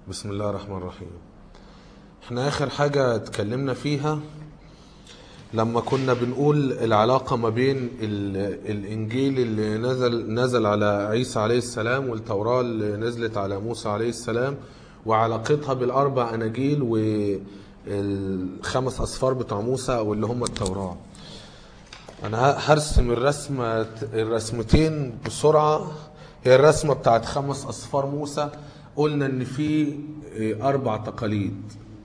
بسم الله الرحمن الرحيم احنا اخر حاجة اتكلمنا فيها لما كنا بنقول العلاقة ما بين ال- الانجيل اللي نزل نزل على عيسى عليه السلام والتوراة اللي نزلت على موسى عليه السلام وعلاقتها بالاربع اناجيل والخمس اصفار بتوع موسى او اللي هم التوراة انا ه- هرسم الرسمة الرسمتين بسرعة هي الرسمة بتاعت خمس اصفار موسى قلنا ان في اه، اربع تقاليد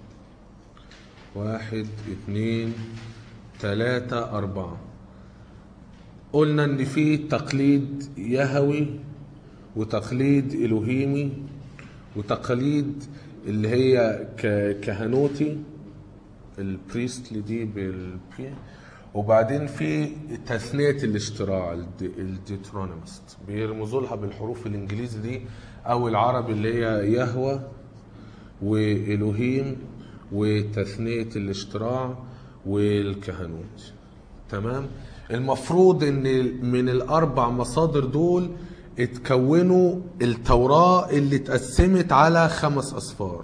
واحد اتنين تلاتة اربعة قلنا ان في تقليد يهوي وتقليد الوهيمي وتقاليد اللي هي ك- كهنوتي البريستلي دي بالبي وبعدين في تثنية الاشتراع الد- الديترونيمست بيرمزوا لها بالحروف الانجليزي دي او العربي اللي هي يهوى والوهيم وتثنية الاشتراع والكهنوت تمام المفروض ان من الاربع مصادر دول اتكونوا التوراة اللي اتقسمت على خمس اصفار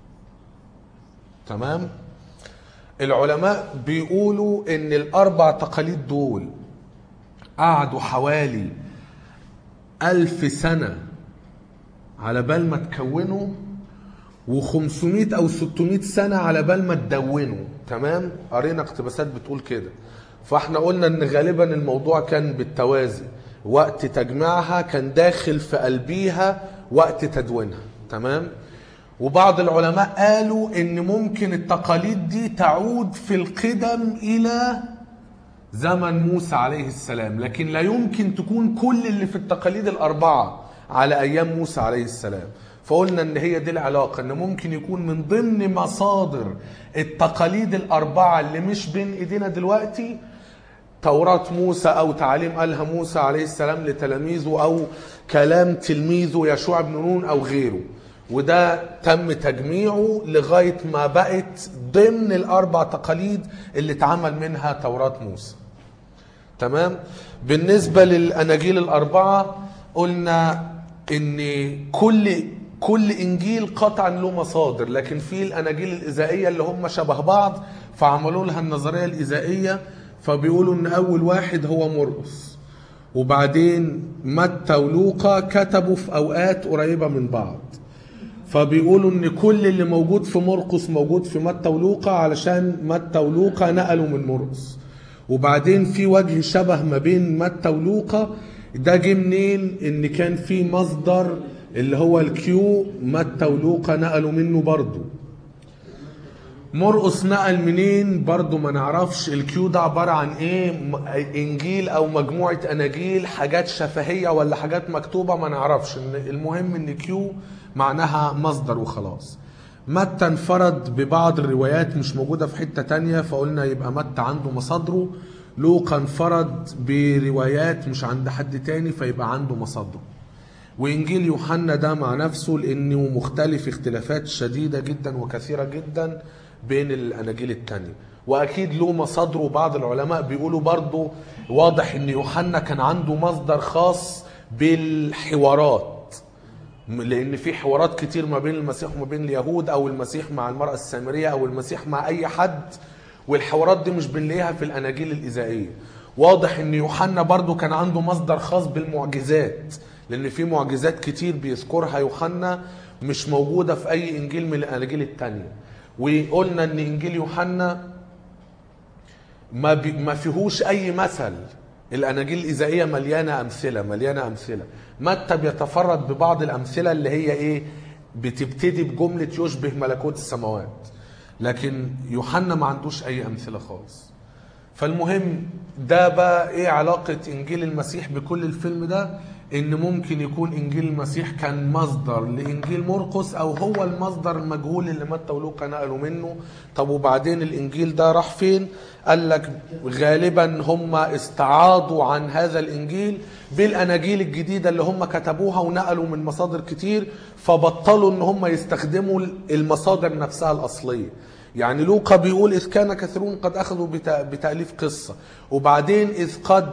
تمام العلماء بيقولوا ان الاربع تقاليد دول قعدوا حوالي ألف سنة على بال ما تكونوا و500 او 600 سنة على بال ما تدونوا تمام قرينا اقتباسات بتقول كده فاحنا قلنا ان غالبا الموضوع كان بالتوازي وقت تجميعها كان داخل في قلبيها وقت تدوينها تمام وبعض العلماء قالوا ان ممكن التقاليد دي تعود في القدم الى زمن موسى عليه السلام لكن لا يمكن تكون كل اللي في التقاليد الأربعة على أيام موسى عليه السلام فقلنا ان هي دي العلاقة ان ممكن يكون من ضمن مصادر التقاليد الأربعة اللي مش بين ايدينا دلوقتي توراة موسى أو تعاليم قالها موسى عليه السلام لتلاميذه أو كلام تلميذه يشوع بن نون أو غيره وده تم تجميعه لغاية ما بقت ضمن الأربع تقاليد اللي اتعمل منها توراة موسى تمام بالنسبة للأناجيل الأربعة قلنا إن كل كل إنجيل قطعا له مصادر لكن في الأناجيل الإذائية اللي هم شبه بعض فعملوا لها النظرية الإذائية فبيقولوا إن أول واحد هو مرقس وبعدين متى ولوقا كتبوا في أوقات قريبة من بعض فبيقولوا ان كل اللي موجود في مرقس موجود في متى ولوقا علشان متى ولوقا نقلوا من مرقس وبعدين في وجه شبه ما بين متى ولوقا ده جه منين ان كان في مصدر اللي هو الكيو متى ولوقا نقلوا منه برضه مرقس نقل منين برضو ما نعرفش الكيو ده عبارة عن ايه م- انجيل او مجموعة اناجيل حاجات شفهية ولا حاجات مكتوبة ما نعرفش إن المهم ان كيو معناها مصدر وخلاص متى انفرد ببعض الروايات مش موجودة في حتة تانية فقلنا يبقى متى عنده مصادره لوقا انفرد بروايات مش عند حد تاني فيبقى عنده مصادره وانجيل يوحنا ده مع نفسه لانه مختلف اختلافات شديده جدا وكثيره جدا بين الاناجيل التانية واكيد له مصادره وبعض العلماء بيقولوا برضه واضح ان يوحنا كان عنده مصدر خاص بالحوارات لان في حوارات كتير ما بين المسيح وما بين اليهود او المسيح مع المراه السامريه او المسيح مع اي حد والحوارات دي مش بنلاقيها في الاناجيل الاذائيه واضح ان يوحنا برضو كان عنده مصدر خاص بالمعجزات لان في معجزات كتير بيذكرها يوحنا مش موجوده في اي انجيل من الاناجيل التانية وقلنا ان انجيل يوحنا ما بي ما فيهوش اي مثل الاناجيل الاذائيه مليانه امثله مليانه امثله متى بيتفرد ببعض الامثله اللي هي ايه بتبتدي بجمله يشبه ملكوت السماوات لكن يوحنا ما عندوش اي امثله خالص فالمهم ده بقى ايه علاقه انجيل المسيح بكل الفيلم ده ان ممكن يكون انجيل المسيح كان مصدر لانجيل مرقس او هو المصدر المجهول اللي متى ولوقا نقلوا منه طب وبعدين الانجيل ده راح فين قال لك غالبا هم استعاضوا عن هذا الانجيل بالاناجيل الجديده اللي هم كتبوها ونقلوا من مصادر كتير فبطلوا ان هم يستخدموا المصادر نفسها الاصليه يعني لوقا بيقول إذ كان كثيرون قد أخذوا بت- بتأليف قصة وبعدين إذ قد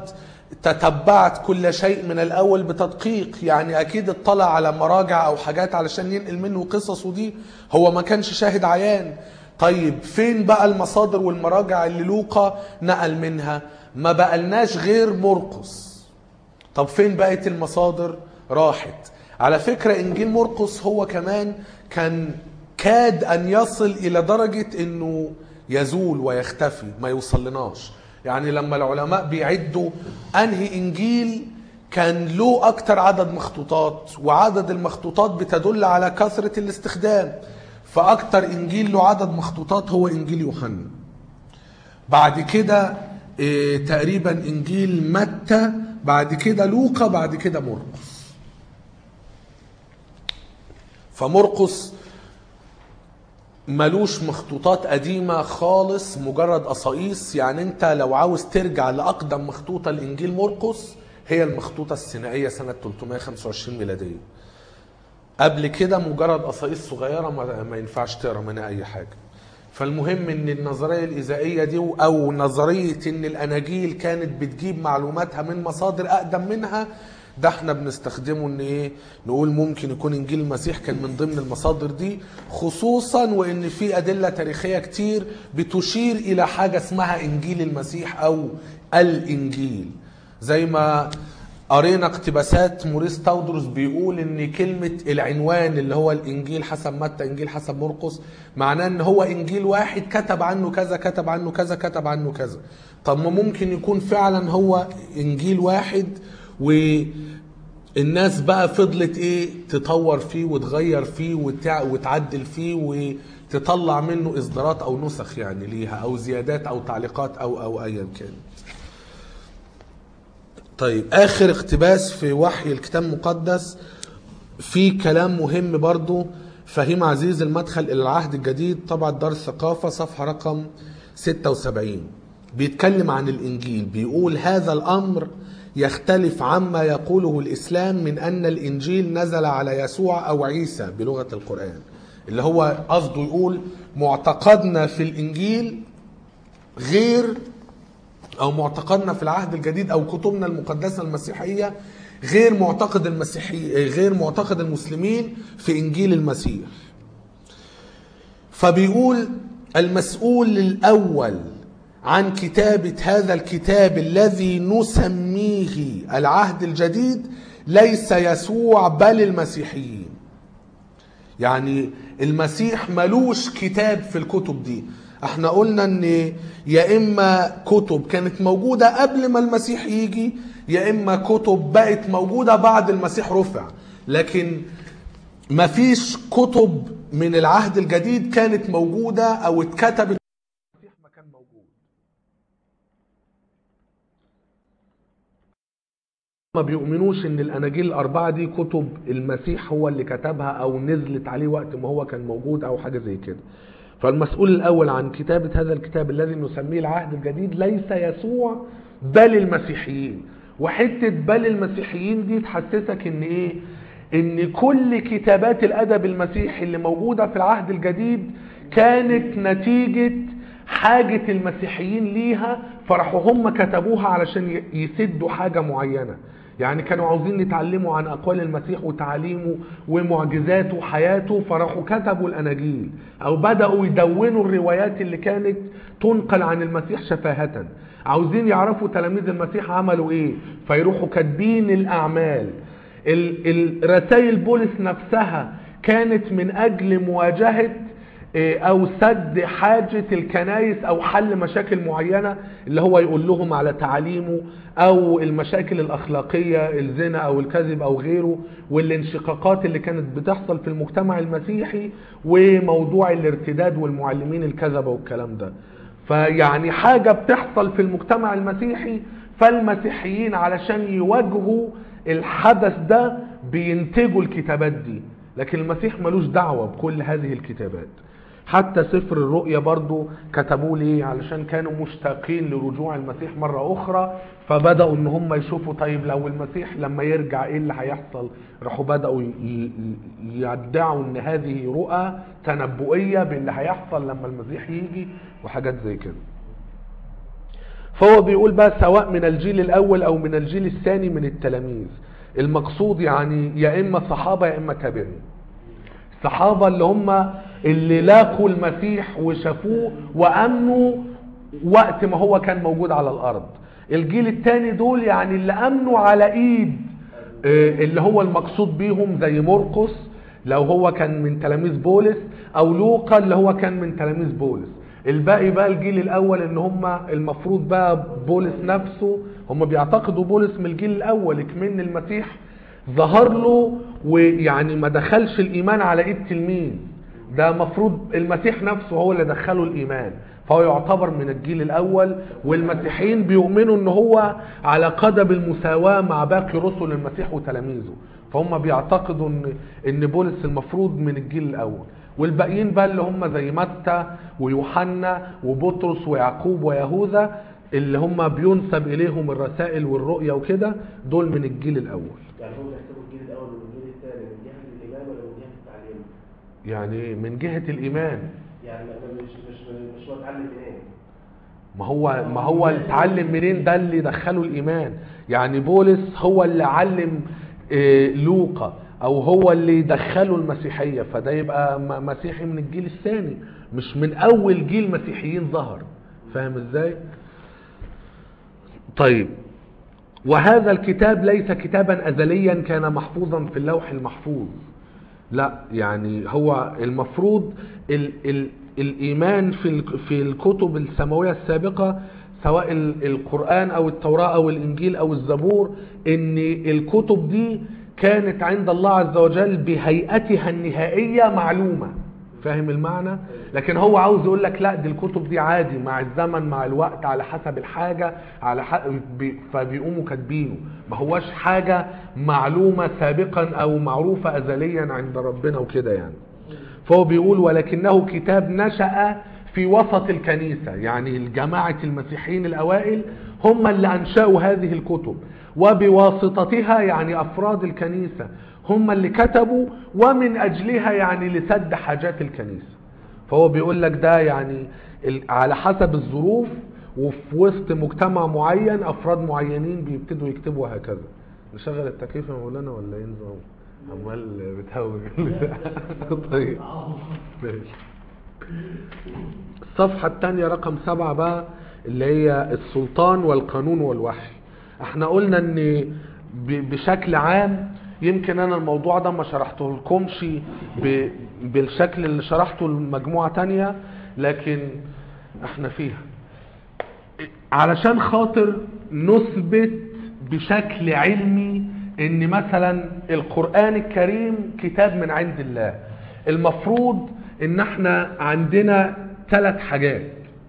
تتبعت كل شيء من الاول بتدقيق يعني اكيد اطلع على مراجع او حاجات علشان ينقل منه قصصه دي هو ما كانش شاهد عيان طيب فين بقى المصادر والمراجع اللي لوقا نقل منها ما بقلناش غير مرقس طب فين بقت المصادر راحت على فكرة انجيل مرقس هو كمان كان كاد ان يصل الى درجة انه يزول ويختفي ما يوصلناش يعني لما العلماء بيعدوا انهي انجيل كان له اكتر عدد مخطوطات وعدد المخطوطات بتدل على كثرة الاستخدام فاكتر انجيل له عدد مخطوطات هو انجيل يوحنا بعد كده إيه تقريبا انجيل متى بعد كده لوقا بعد كده مرقس فمرقس ملوش مخطوطات قديمة خالص مجرد قصايص يعني انت لو عاوز ترجع لأقدم مخطوطة لإنجيل مرقس هي المخطوطة السينائية سنة 325 ميلادية قبل كده مجرد قصايص صغيرة ما, ما ينفعش تقرا منها أي حاجة فالمهم ان النظرية الإذائية دي أو نظرية ان الأناجيل كانت بتجيب معلوماتها من مصادر أقدم منها ده احنا بنستخدمه ان ايه نقول ممكن يكون انجيل المسيح كان من ضمن المصادر دي خصوصا وان في ادله تاريخيه كتير بتشير الى حاجه اسمها انجيل المسيح او الانجيل زي ما قرينا اقتباسات موريس تاودروس بيقول ان كلمة العنوان اللي هو الانجيل حسب متى انجيل حسب مرقس معناه ان هو انجيل واحد كتب عنه كذا كتب عنه كذا كتب عنه كذا طب ما ممكن يكون فعلا هو انجيل واحد والناس بقى فضلت ايه تطور فيه وتغير فيه وتع... وتعدل فيه وتطلع منه اصدارات او نسخ يعني ليها او زيادات او تعليقات او او ايا كان طيب اخر اقتباس في وحي الكتاب المقدس في كلام مهم برضو فهيم عزيز المدخل الى العهد الجديد طبعا دار الثقافة صفحة رقم 76 بيتكلم عن الانجيل بيقول هذا الامر يختلف عما يقوله الاسلام من ان الانجيل نزل على يسوع او عيسى بلغه القران اللي هو قصده يقول معتقدنا في الانجيل غير او معتقدنا في العهد الجديد او كتبنا المقدسه المسيحيه غير معتقد المسيحي غير معتقد المسلمين في انجيل المسيح فبيقول المسؤول الاول عن كتابة هذا الكتاب الذي نسميه العهد الجديد ليس يسوع بل المسيحيين يعني المسيح ملوش كتاب في الكتب دي احنا قلنا ان يا اما كتب كانت موجودة قبل ما المسيح يجي يا اما كتب بقت موجودة بعد المسيح رفع لكن مفيش كتب من العهد الجديد كانت موجودة او اتكتبت المسيح ما كان موجود ما بيؤمنوش ان الاناجيل الاربعه دي كتب المسيح هو اللي كتبها او نزلت عليه وقت ما هو كان موجود او حاجه زي كده فالمسؤول الاول عن كتابه هذا الكتاب الذي نسميه العهد الجديد ليس يسوع بل المسيحيين وحته بل المسيحيين دي تحسسك ان ايه ان كل كتابات الادب المسيحي اللي موجوده في العهد الجديد كانت نتيجه حاجه المسيحيين ليها فراحوا هم كتبوها علشان يسدوا حاجه معينه يعني كانوا عاوزين يتعلموا عن اقوال المسيح وتعاليمه ومعجزاته وحياته فراحوا كتبوا الاناجيل او بداوا يدونوا الروايات اللي كانت تنقل عن المسيح شفاهه عاوزين يعرفوا تلاميذ المسيح عملوا ايه فيروحوا كاتبين الاعمال الرسائل بولس نفسها كانت من اجل مواجهه او سد حاجة الكنايس او حل مشاكل معينة اللي هو يقول لهم على تعاليمه او المشاكل الاخلاقية الزنا او الكذب او غيره والانشقاقات اللي كانت بتحصل في المجتمع المسيحي وموضوع الارتداد والمعلمين الكذبة والكلام ده فيعني حاجة بتحصل في المجتمع المسيحي فالمسيحيين علشان يواجهوا الحدث ده بينتجوا الكتابات دي لكن المسيح ملوش دعوة بكل هذه الكتابات حتى سفر الرؤيا برضو كتبوه ليه علشان كانوا مشتاقين لرجوع المسيح مرة أخرى فبدأوا إن هم يشوفوا طيب لو المسيح لما يرجع إيه اللي هيحصل راحوا بدأوا يدعوا إن هذه رؤى تنبؤية باللي هيحصل لما المسيح يجي وحاجات زي كده فهو بيقول بقى سواء من الجيل الاول او من الجيل الثاني من التلاميذ المقصود يعني يا اما صحابه يا اما تابعين الصحابه اللي هم اللي لاقوا المسيح وشافوه وامنوا وقت ما هو كان موجود على الارض الجيل الثاني دول يعني اللي امنوا على ايد آه، اللي هو المقصود بيهم زي مرقس لو هو كان من تلاميذ بولس او لوقا اللي هو كان من تلاميذ بولس الباقي بقى الجيل الاول ان هم المفروض بقى بولس نفسه هم بيعتقدوا بولس من الجيل الاول كمان المسيح ظهر له ويعني ما دخلش الايمان على ايد تلميذ ده مفروض المسيح نفسه هو اللي دخله الايمان فهو يعتبر من الجيل الاول والمسيحيين بيؤمنوا ان هو على قدم المساواه مع باقي رسل المسيح وتلاميذه فهم بيعتقدوا ان ان بولس المفروض من الجيل الاول والباقيين بقى اللي هم زي متى ويوحنا وبطرس ويعقوب ويهوذا اللي هم بينسب اليهم الرسائل والرؤيا وكده دول من الجيل الاول يعني هم يحسبوا الجيل الاول والجيل الثاني من جهه الايمان ولا من جهه التعليم؟ يعني من جهه الايمان يعني ما- مش مش مش هو اتعلم منين؟ ما هو ما هو اتعلم منين ده اللي دخله الايمان يعني بولس هو اللي علم آه، لوقا او هو اللي دخله المسيحيه فده يبقى م- مسيحي من الجيل الثاني مش من اول جيل مسيحيين ظهر فاهم ازاي طيب وهذا الكتاب ليس كتابا ازليا كان محفوظا في اللوح المحفوظ لا يعني هو المفروض ال ال الايمان في ال- في الكتب السماويه السابقه سواء ال- القران او التوراه او الانجيل او الزبور ان الكتب دي كانت عند الله عز وجل بهيئتها النهائيه معلومه فاهم المعنى لكن هو عاوز يقول لك لا دي الكتب دي عادي مع الزمن مع الوقت على حسب الحاجه على حق بي فبيقوموا كاتبينه ما هوش حاجه معلومه سابقا او معروفه ازليا عند ربنا وكده يعني فهو بيقول ولكنه كتاب نشأ في وسط الكنيسة يعني الجماعة المسيحيين الأوائل هم اللي أنشأوا هذه الكتب وبواسطتها يعني أفراد الكنيسة هم اللي كتبوا ومن أجلها يعني لسد حاجات الكنيسة فهو بيقول لك ده يعني ال- على حسب الظروف وفي وسط مجتمع معين أفراد معينين بيبتدوا يكتبوا هكذا نشغل التكييف يا مولانا ولا ينزل عمال بتهوج طيب ماشي الصفحة الثانية رقم سبعة بقى اللي هي السلطان والقانون والوحي احنا قلنا ان ب- بشكل عام يمكن انا الموضوع ده ما شرحته لكمش ب- بالشكل اللي شرحته لمجموعة تانية لكن احنا فيها علشان خاطر نثبت بشكل علمي ان مثلا القرآن الكريم كتاب من عند الله المفروض ان احنا عندنا ثلاث حاجات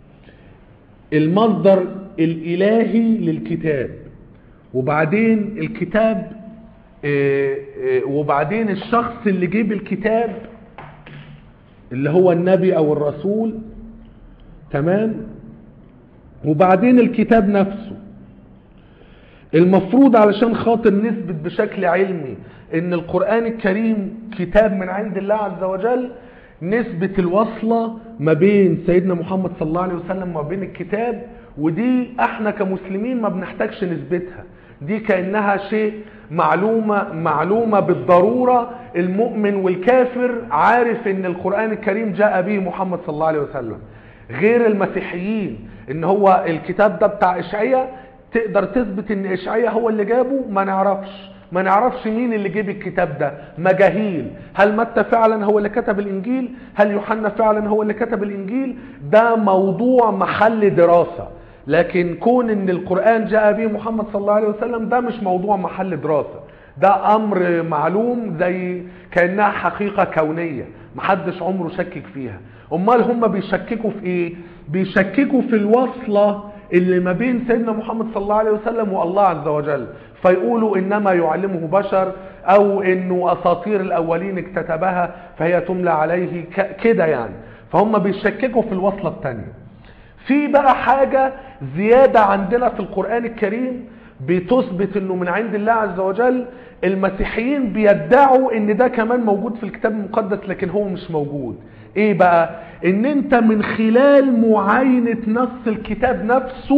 المصدر الالهي للكتاب وبعدين الكتاب آه، آه، وبعدين الشخص اللي جيب الكتاب اللي هو النبي او الرسول تمام وبعدين الكتاب نفسه المفروض علشان خاطر نثبت بشكل علمي ان القرآن الكريم كتاب من عند الله عز وجل نثبت الوصلة ما بين سيدنا محمد صلى الله عليه وسلم وما بين الكتاب ودي احنا كمسلمين ما بنحتاجش نثبتها دي كأنها شيء معلومة معلومة بالضرورة المؤمن والكافر عارف ان القرآن الكريم جاء به محمد صلى الله عليه وسلم غير المسيحيين ان هو الكتاب ده بتاع اشعياء تقدر تثبت ان اشعياء هو اللي جابه ما نعرفش ما نعرفش مين اللي جيب الكتاب ده مجاهيل هل متى فعلا هو اللي كتب الانجيل هل يوحنا فعلا هو اللي كتب الانجيل ده موضوع محل دراسة لكن كون ان القرآن جاء به محمد صلى الله عليه وسلم ده مش موضوع محل دراسة ده امر معلوم زي كانها حقيقه كونيه محدش عمره شكك فيها امال هم بيشككوا في ايه بيشككوا في الوصله اللي ما بين سيدنا محمد صلى الله عليه وسلم والله عز وجل فيقولوا انما يعلمه بشر او انه اساطير الاولين اكتتبها فهي تملى عليه ك- كده يعني فهم بيشككوا في الوصله الثانيه في بقى حاجة زيادة عندنا في القرآن الكريم بتثبت انه من عند الله عز وجل المسيحيين بيدعوا ان ده كمان موجود في الكتاب المقدس لكن هو مش موجود ايه بقى ان انت من خلال معاينة نص الكتاب نفسه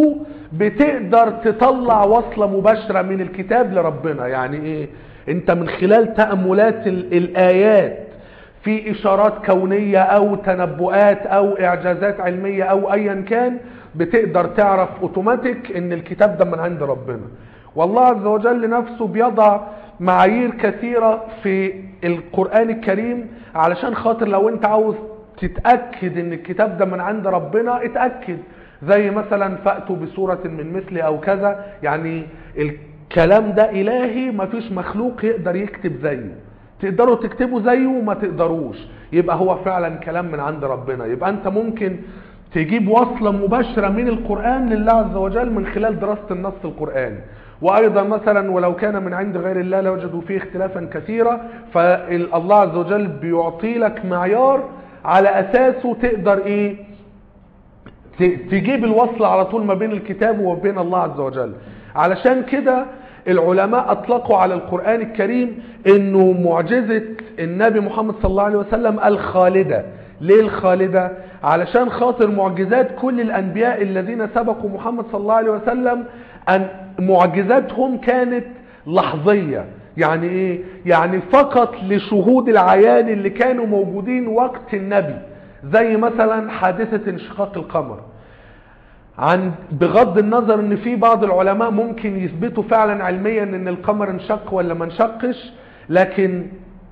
بتقدر تطلع وصلة مباشرة من الكتاب لربنا يعني ايه انت من خلال تأملات ال- الآيات في إشارات كونية أو تنبؤات أو إعجازات علمية أو أيا كان بتقدر تعرف أوتوماتيك إن الكتاب ده من عند ربنا والله عز وجل نفسه بيضع معايير كثيرة في القرآن الكريم علشان خاطر لو أنت عاوز تتأكد إن الكتاب ده من عند ربنا اتأكد زي مثلا فأتوا بسورة من مثله أو كذا يعني الكلام ده إلهي مفيش مخلوق يقدر يكتب زيه تقدروا تكتبوا زيه وما تقدروش يبقى هو فعلا كلام من عند ربنا يبقى انت ممكن تجيب وصلة مباشرة من القرآن لله عز وجل من خلال دراسة النص القرآني وأيضا مثلا ولو كان من عند غير الله لوجدوا فيه اختلافا كثيرا فالله عز وجل بيعطي لك معيار على أساسه تقدر إيه ت- تجيب الوصل على طول ما بين الكتاب وبين الله عز وجل علشان كده العلماء اطلقوا على القرآن الكريم انه معجزة النبي محمد صلى الله عليه وسلم الخالدة ليه الخالدة علشان خاطر معجزات كل الانبياء الذين سبقوا محمد صلى الله عليه وسلم ان معجزاتهم كانت لحظية يعني ايه يعني فقط لشهود العيان اللي كانوا موجودين وقت النبي زي مثلا حادثة انشقاق القمر عن بغض النظر ان في بعض العلماء ممكن يثبتوا فعلا علميا ان القمر انشق ولا ما انشقش لكن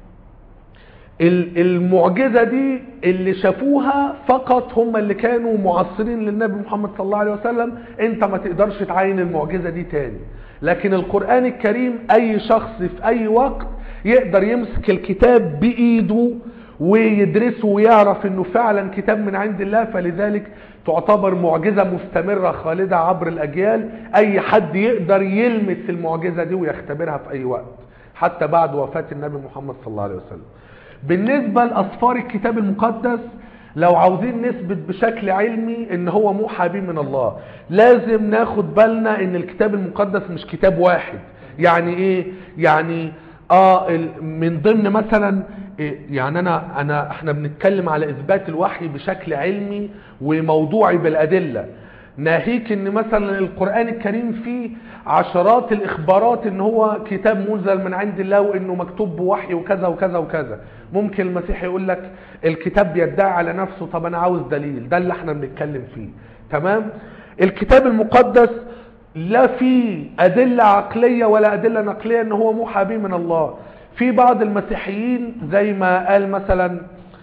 ال- المعجزة دي اللي شافوها فقط هم اللي كانوا معاصرين للنبي محمد صلى الله عليه وسلم انت ما تقدرش تعين المعجزة دي تاني لكن القرآن الكريم اي شخص في اي وقت يقدر يمسك الكتاب بايده ويدرسه ويعرف انه فعلا كتاب من عند الله فلذلك تعتبر معجزة مستمرة خالدة عبر الاجيال اي حد يقدر يلمس المعجزة دي ويختبرها في اي وقت حتى بعد وفاة النبي محمد صلى الله عليه وسلم بالنسبة لأسفار الكتاب المقدس لو عاوزين نثبت بشكل علمي ان هو موحى به من الله لازم ناخد بالنا ان الكتاب المقدس مش كتاب واحد يعني ايه يعني اه ال- من ضمن مثلا إيه يعني انا انا احنا بنتكلم على اثبات الوحي بشكل علمي وموضوعي بالادله ناهيك ان مثلا القرآن الكريم فيه عشرات الاخبارات ان هو كتاب منزل من عند الله وانه مكتوب بوحي وكذا وكذا وكذا ممكن المسيح يقول لك الكتاب بيدعي على نفسه طب انا عاوز دليل ده اللي احنا بنتكلم فيه تمام الكتاب المقدس لا فيه ادله عقليه ولا ادله نقليه ان هو موحى به من الله في بعض المسيحيين زي ما قال مثلا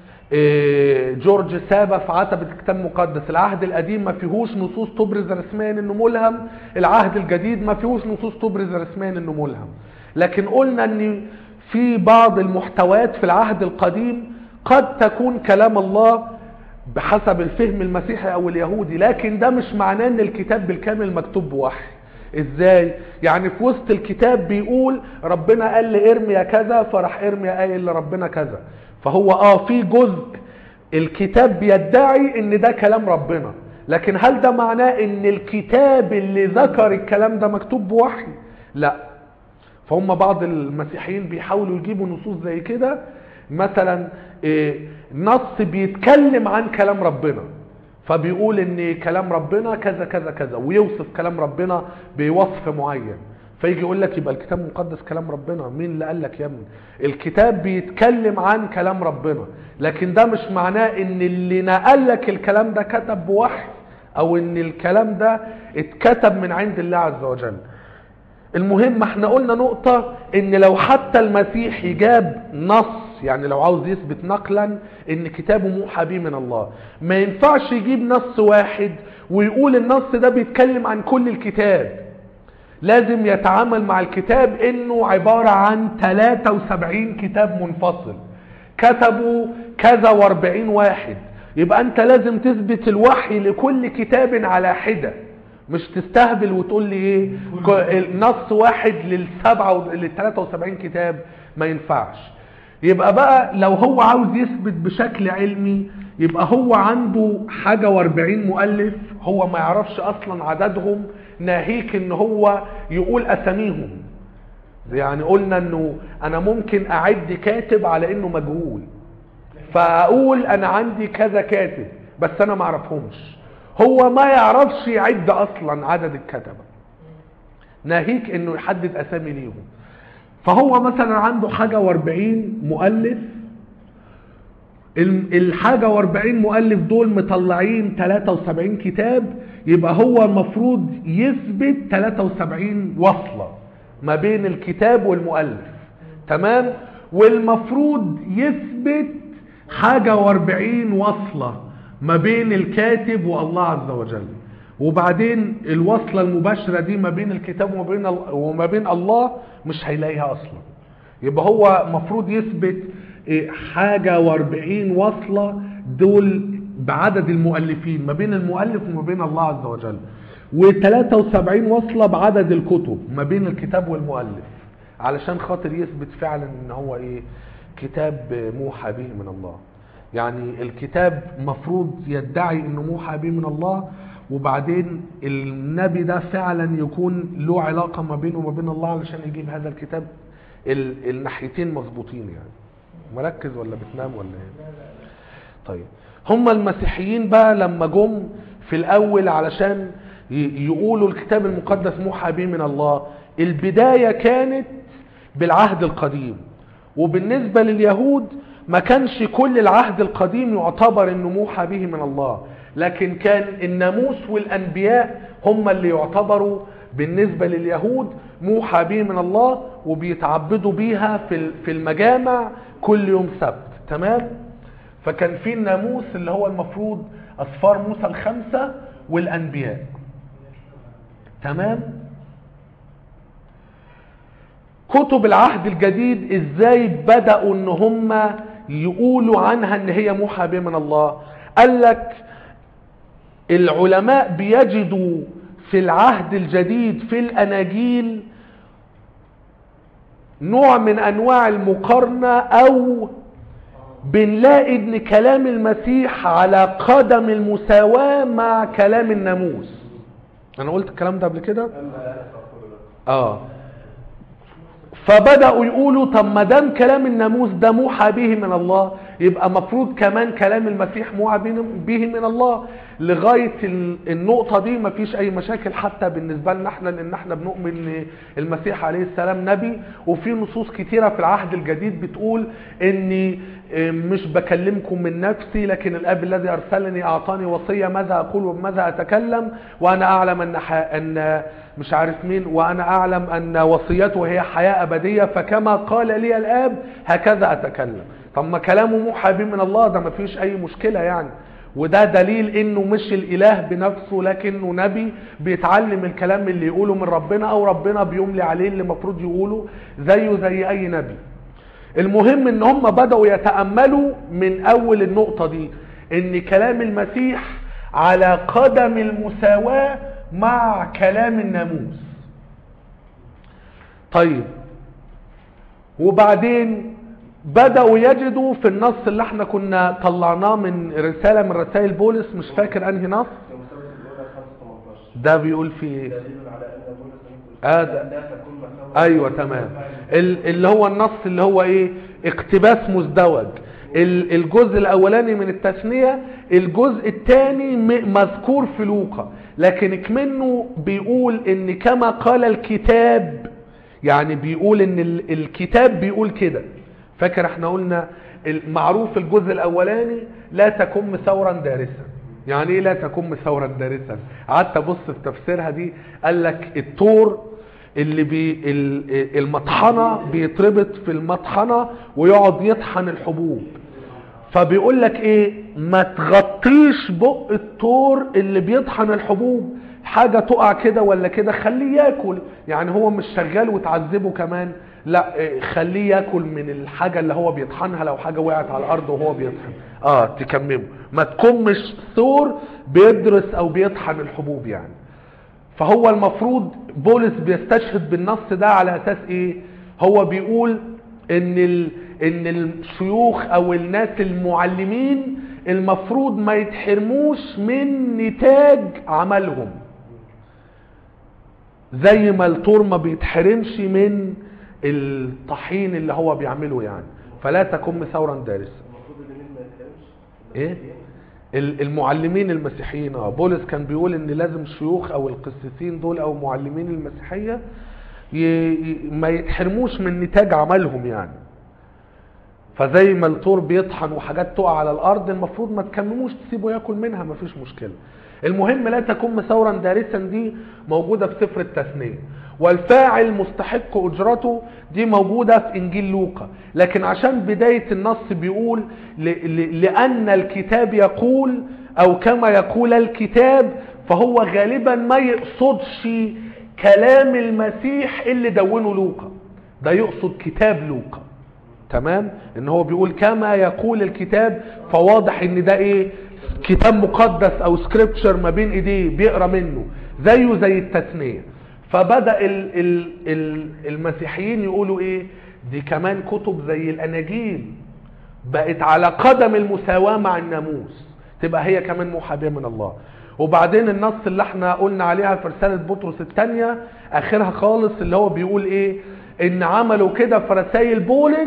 إيه، جورج سابا في عتبة الكتاب المقدس العهد القديم ما فيهوش نصوص تبرز رسميا انه ملهم العهد الجديد ما فيهوش نصوص تبرز رسميا انه ملهم لكن قلنا ان في بعض المحتويات في العهد القديم قد تكون كلام الله بحسب الفهم المسيحي او اليهودي لكن ده مش معناه ان الكتاب بالكامل مكتوب بوحي ازاي يعني في وسط الكتاب بيقول ربنا قال لارميا كذا فراح ارميا قايل لربنا كذا فهو اه في جزء الكتاب بيدعي ان ده كلام ربنا لكن هل ده معناه ان الكتاب اللي ذكر الكلام ده مكتوب بوحي لا فهم بعض المسيحيين بيحاولوا يجيبوا نصوص زي كده مثلا إيه، نص بيتكلم عن كلام ربنا فبيقول ان كلام ربنا كذا كذا كذا ويوصف كلام ربنا بوصف معين فيجي يقول لك يبقى الكتاب المقدس كلام ربنا مين اللي قال لك يا ابني الكتاب بيتكلم عن كلام ربنا لكن ده مش معناه ان اللي نقل لك الكلام ده كتب بوحي او ان الكلام ده اتكتب من عند الله عز وجل المهم احنا قلنا نقطة ان لو حتى المسيح جاب نص يعني لو عاوز يثبت نقلا ان كتابه موحى به من الله ما ينفعش يجيب نص واحد ويقول النص ده بيتكلم عن كل الكتاب لازم يتعامل مع الكتاب انه عبارة عن 73 كتاب منفصل كتبوا كذا واربعين واحد يبقى انت لازم تثبت الوحي لكل كتاب على حدة مش تستهبل وتقول لي ايه ك- نص واحد للسبعة و- لل 73 كتاب ما ينفعش يبقى بقى لو هو عاوز يثبت بشكل علمي يبقى هو عنده حاجة واربعين مؤلف هو ما يعرفش اصلا عددهم ناهيك ان هو يقول اساميهم يعني قلنا انه انا ممكن اعد كاتب على انه مجهول فاقول انا عندي كذا كاتب بس انا ما اعرفهمش هو ما يعرفش يعد اصلا عدد الكتبه ناهيك انه يحدد اسامي ليهم فهو مثلا عنده حاجه واربعين مؤلف ال- الحاجة واربعين مؤلف دول مطلعين 73 كتاب يبقى هو المفروض يثبت 73 وصلة ما بين الكتاب والمؤلف تمام والمفروض يثبت حاجة واربعين وصلة ما بين الكاتب والله عز وجل وبعدين الوصلة المباشرة دي ما بين الكتاب وما بين, ال- وما بين الله مش هيلاقيها أصلا يبقى هو مفروض يثبت إيه، حاجة واربعين وصلة دول بعدد المؤلفين ما بين المؤلف وما بين الله عز وجل و73 وصلة بعدد الكتب ما بين الكتاب والمؤلف علشان خاطر يثبت فعلا ان هو ايه كتاب موحى به من الله يعني الكتاب مفروض يدعي انه موحى به من الله وبعدين النبي ده فعلا يكون له علاقة ما بينه وما بين الله علشان يجيب هذا الكتاب ال- الناحيتين مظبوطين يعني مركز ولا بتنام ولا ايه طيب هم المسيحيين بقى لما جم في الاول علشان ي- يقولوا الكتاب المقدس موحى به من الله البداية كانت بالعهد القديم وبالنسبة لليهود ما كانش كل العهد القديم يعتبر انه موحى به من الله لكن كان الناموس والانبياء هم اللي يعتبروا بالنسبة لليهود موحى به من الله وبيتعبدوا بيها في ال- في المجامع كل يوم سبت تمام فكان في الناموس اللي هو المفروض أسفار موسى الخمسة والأنبياء تمام كتب العهد الجديد ازاي بدأوا ان هم يقولوا عنها ان هي موحى به من الله قال لك العلماء بيجدوا في العهد الجديد في الاناجيل نوع من انواع المقارنة او بنلاقي ان كلام المسيح على قدم المساواة مع كلام الناموس انا قلت الكلام ده قبل كده اه فبدأوا يقولوا طب ما دام كلام الناموس ده موحى به من الله يبقى مفروض كمان كلام المسيح موحى به- به من الله لغاية ال- النقطة دي مفيش أي مشاكل حتى بالنسبة لنا احنا لأن احنا بنؤمن إن المسيح عليه السلام نبي وفي نصوص كتيرة في العهد الجديد بتقول إني اه، مش بكلمكم من نفسي لكن الاب الذي ارسلني اعطاني وصيه ماذا اقول وبماذا اتكلم وانا اعلم ان ح... ان مش عارف مين وانا اعلم ان وصيته هي حياه ابديه فكما قال لي الاب هكذا اتكلم طب ما كلامه موحى به من الله ده ما فيش اي مشكله يعني وده دليل انه مش الاله بنفسه لكنه نبي بيتعلم الكلام اللي يقوله من ربنا او ربنا بيملي عليه اللي المفروض يقوله زيه زي اي نبي المهم ان هم بدأوا يتأملوا من اول النقطة دي ان كلام المسيح على قدم المساواة مع كلام الناموس طيب وبعدين بدأوا يجدوا في النص اللي احنا كنا طلعناه من رسالة من رسائل بولس مش فاكر انهي نص في مسابقة الأولى 5 18 ده بيقول فيه دليل على أن بولس ينقل آه، ده- لا تكون مساواة ايوه تمام ال- اللي هو النص اللي هو ايه اقتباس مزدوج ال- الجزء الاولاني من التثنيه الجزء الثاني مذكور في لوقا لكن كمنه بيقول ان كما قال الكتاب يعني بيقول ان ال- الكتاب بيقول كده فاكر احنا قلنا المعروف الجزء الاولاني لا تكن مثورا دارسا يعني ايه لا تكن مثورا دارسا قعدت ابص في تفسيرها دي قال لك التور اللي بي ال- المطحنه بيتربط في المطحنه ويقعد يطحن الحبوب فبيقول لك ايه ما تغطيش بق التور اللي بيطحن الحبوب حاجه تقع كده ولا كده خليه ياكل يعني هو مش شغال وتعذبه كمان لا إيه، خليه ياكل من الحاجه اللي هو بيطحنها لو حاجه وقعت على الارض وهو بيطحن اه تكممه ما تكمش ثور بيدرس او بيطحن الحبوب يعني فهو المفروض بولس بيستشهد بالنص ده على اساس ايه هو بيقول ان ال... ان الشيوخ او الناس المعلمين المفروض ما يتحرموش من نتاج عملهم زي ما الطور ما بيتحرمش من الطحين اللي هو بيعمله يعني فلا تكن ثورا دارسا المفروض اليمين ما يتكلمش ايه ال- المعلمين المسيحيين اه بولس كان بيقول ان لازم الشيوخ او القسيسين دول او معلمين المسيحيه ي... ي- ما يتحرموش من نتاج عملهم يعني فزي ما الطور بيطحن وحاجات تقع على الارض المفروض ما تكمموش تسيبه ياكل منها مفيش مشكله المهم لا تكون مسورا دارسا دي موجوده في سفر التثنيه والفاعل مستحق اجرته دي موجوده في انجيل لوقا لكن عشان بدايه النص بيقول ل... ل... لان الكتاب يقول او كما يقول الكتاب فهو غالبا ما يقصدش كلام المسيح اللي دونه لوقا ده يقصد كتاب لوقا تمام ان هو بيقول كما يقول الكتاب فواضح ان ده ايه كتاب مقدس او سكريبتشر ما بين ايديه بيقرا منه زيه زي التثنيه فبدا ال ال ال المسيحيين يقولوا ايه دي كمان كتب زي الاناجيل بقت على قدم المساواه مع الناموس تبقى هي كمان موحى بها من الله وبعدين النص اللي احنا قلنا عليها في رساله بطرس الثانيه اخرها خالص اللي هو بيقول ايه ان عملوا كده في رسائل بولس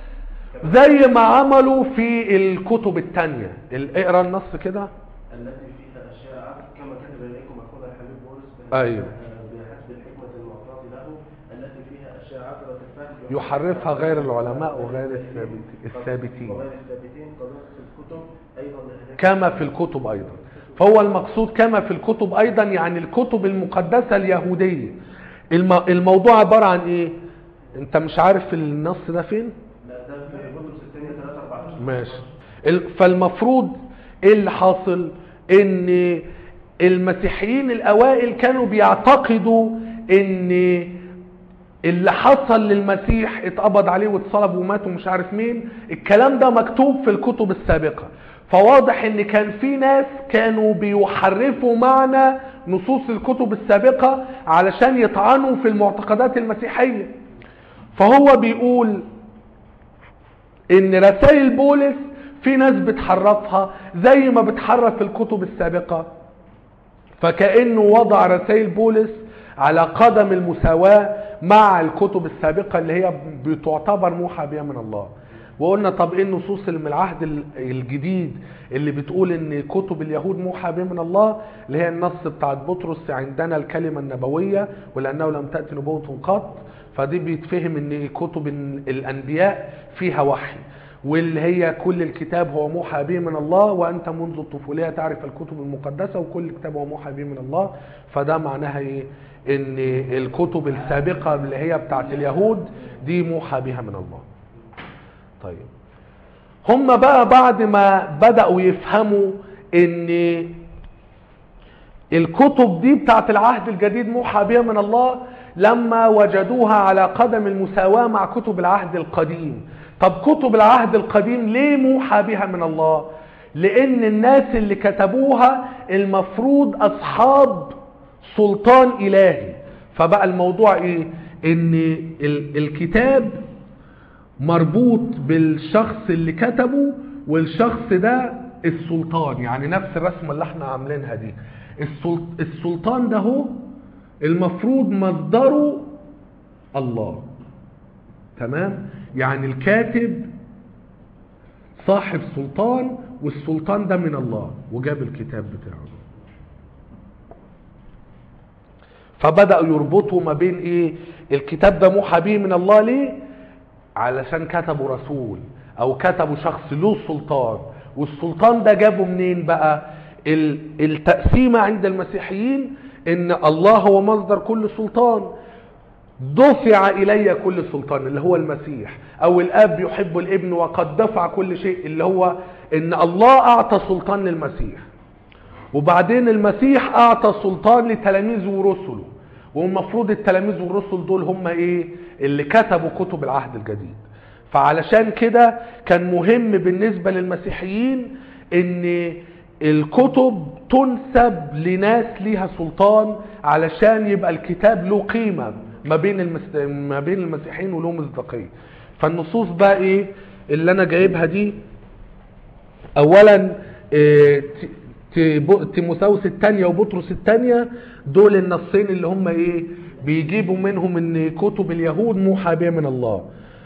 زي ما عملوا في الكتب التانية ال- اقرا النص كده التي فيها اشياء عبد كما كتب اليكم اخونا الحبيب بولس بحسب- أيوه. بحسب الحكمه المعطاه له التي فيها اشياء عبره الفهم يحرفها غير العلماء وغير الثابت- الثابتين. وغير الثابتين قضاء في الكتب ايضا لهذه كما في الكتب ايضا فهو المقصود كما في الكتب ايضا يعني الكتب المقدسة اليهودية الم... الموضوع عبارة عن ايه انت مش عارف النص ده فين لا ده في بطرس الثانيه 3 14 ماشي ال- فالمفروض ايه اللي حاصل ان المسيحيين الاوائل كانوا بيعتقدوا ان اللي حصل للمسيح اتقبض عليه واتصلب ومات ومش عارف مين الكلام ده مكتوب في الكتب السابقة فواضح ان كان في ناس كانوا بيحرفوا معنى نصوص الكتب السابقة علشان يطعنوا في المعتقدات المسيحية فهو بيقول ان رسائل بولس في ناس بتحرفها زي ما بتحرف الكتب السابقة فكأنه وضع رسائل بولس على قدم المساواة مع الكتب السابقة اللي هي بتعتبر موحى بها من الله وقلنا طب ايه النصوص اللي من العهد ال- الجديد اللي بتقول ان كتب اليهود موحى بها من الله اللي هي النص بتاعت بطرس عندنا الكلمة النبوية ولأنه لم تأتي نبوة قط فدي بيتفهم ان كتب الانبياء فيها وحي واللي هي كل الكتاب هو موحى به من الله وانت منذ الطفوليه تعرف الكتب المقدسه وكل كتاب هو موحى به من الله فده معناها ايه ان الكتب السابقه اللي هي بتاعت اليهود دي موحى بها من الله طيب هم بقى بعد ما بداوا يفهموا ان الكتب دي بتاعت العهد الجديد موحى بها من الله لما وجدوها على قدم المساواة مع كتب العهد القديم طب كتب العهد القديم ليه موحى بها من الله لان الناس اللي كتبوها المفروض اصحاب سلطان الهي فبقى الموضوع ايه ان ال- الكتاب مربوط بالشخص اللي كتبه والشخص ده السلطان يعني نفس الرسمه اللي احنا عاملينها دي السل- السلطان ده هو المفروض مصدره الله تمام يعني الكاتب صاحب سلطان والسلطان ده من الله وجاب الكتاب بتاعه فبدأوا يربطوا ما بين ايه الكتاب ده موحى به من الله ليه علشان كتبوا رسول او كتبوا شخص له سلطان والسلطان ده جابه منين بقى ال- التقسيمة عند المسيحيين ان الله هو مصدر كل سلطان دفع الي كل سلطان اللي هو المسيح او الاب يحب الابن وقد دفع كل شيء اللي هو ان الله اعطى سلطان للمسيح وبعدين المسيح اعطى سلطان لتلاميذه ورسله والمفروض التلاميذ والرسل دول هم ايه اللي كتبوا كتب العهد الجديد فعلشان كده كان مهم بالنسبة للمسيحيين ان الكتب تنسب لناس ليها سلطان علشان يبقى الكتاب له قيمة ما بين المس... ما بين المسيحيين وله مصداقية فالنصوص بقى ايه اللي انا جايبها دي اولا إيه، ت- ت- تيموثاوس الثانية وبطرس الثانية دول النصين اللي هم ايه بيجيبوا منهم ان كتب اليهود موحى بها من الله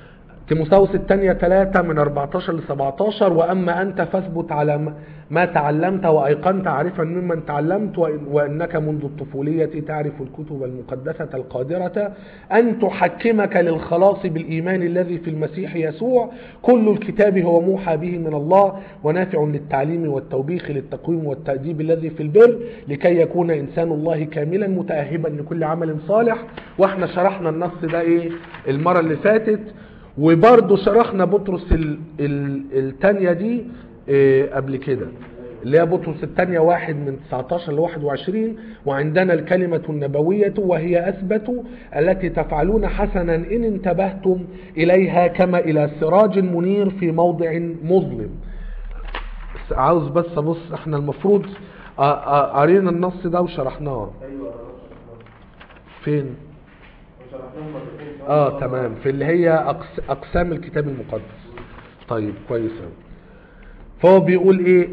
تيموثاوس الثانية 3 من 14 ل 17 وأما أنت فاثبت على ما- ما تعلمت وأيقنت عارفا ممن تعلمت وإن- وأنك منذ الطفولية تعرف الكتب المقدسة القادرة أن تحكمك للخلاص بالإيمان الذي في المسيح يسوع كل الكتاب هو موحى به من الله ونافع للتعليم والتوبيخ للتقويم والتأديب الذي في البر لكي يكون إنسان الله كاملا متأهبا لكل عمل صالح واحنا شرحنا النص ده ايه المرة اللي فاتت وبرضه شرحنا بطرس ال- ال- التانية دي إيه قبل كده اللي هي بطرس الثانية واحد من 19 ل 21 وعندنا الكلمة النبوية وهي أثبت التي تفعلون حسنا إن انتبهتم إليها كما إلى سراج منير في موضع مظلم بس عاوز بس أبص احنا المفروض آ- آ- قرينا النص ده وشرحناه ايوه انا شرحناه فين؟ وشرحناه مرتين سواء اه مرة- تمام في اللي هي أقس اقسام الكتاب المقدس طيب كويس أوي. فهو بيقول ايه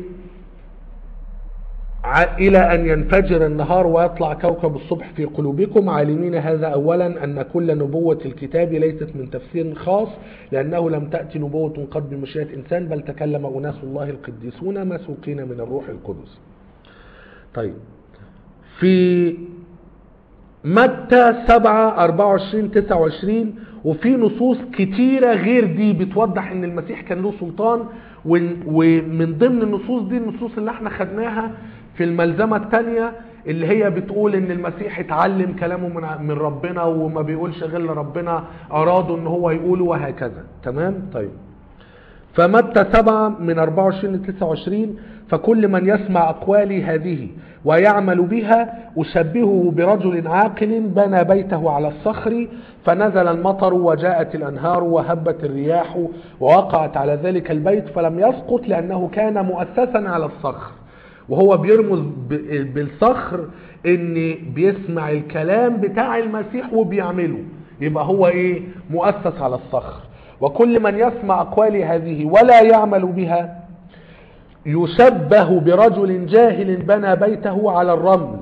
ع- الى ان ينفجر النهار ويطلع كوكب الصبح في قلوبكم عالمين هذا اولا ان كل نبوة الكتاب ليست من تفسير خاص لانه لم تأتي نبوة قد بمشيئة انسان بل تكلم اناس الله القديسون مسوقين من الروح القدس طيب في متى 7 24 29 وفي نصوص كتيرة غير دي بتوضح ان المسيح كان له سلطان ون- ومن ضمن النصوص دي النصوص اللي احنا خدناها في الملزمة التانية اللي هي بتقول ان المسيح اتعلم كلامه من ع- من ربنا وما بيقولش غير اللي ربنا اراده ان هو يقوله وهكذا تمام طيب فمتى 7 من 24 ل 29 فكل من يسمع أقوالي هذه ويعمل بها أشبهه برجل عاقل بنى بيته على الصخر فنزل المطر وجاءت الأنهار وهبت الرياح ووقعت على ذلك البيت فلم يسقط لأنه كان مؤسسا على الصخر وهو بيرمز ب- بالصخر ان بيسمع الكلام بتاع المسيح وبيعمله يبقى هو ايه مؤسس على الصخر وكل من يسمع اقوالي هذه ولا يعمل بها يشبه برجل جاهل بنى بيته على الرمل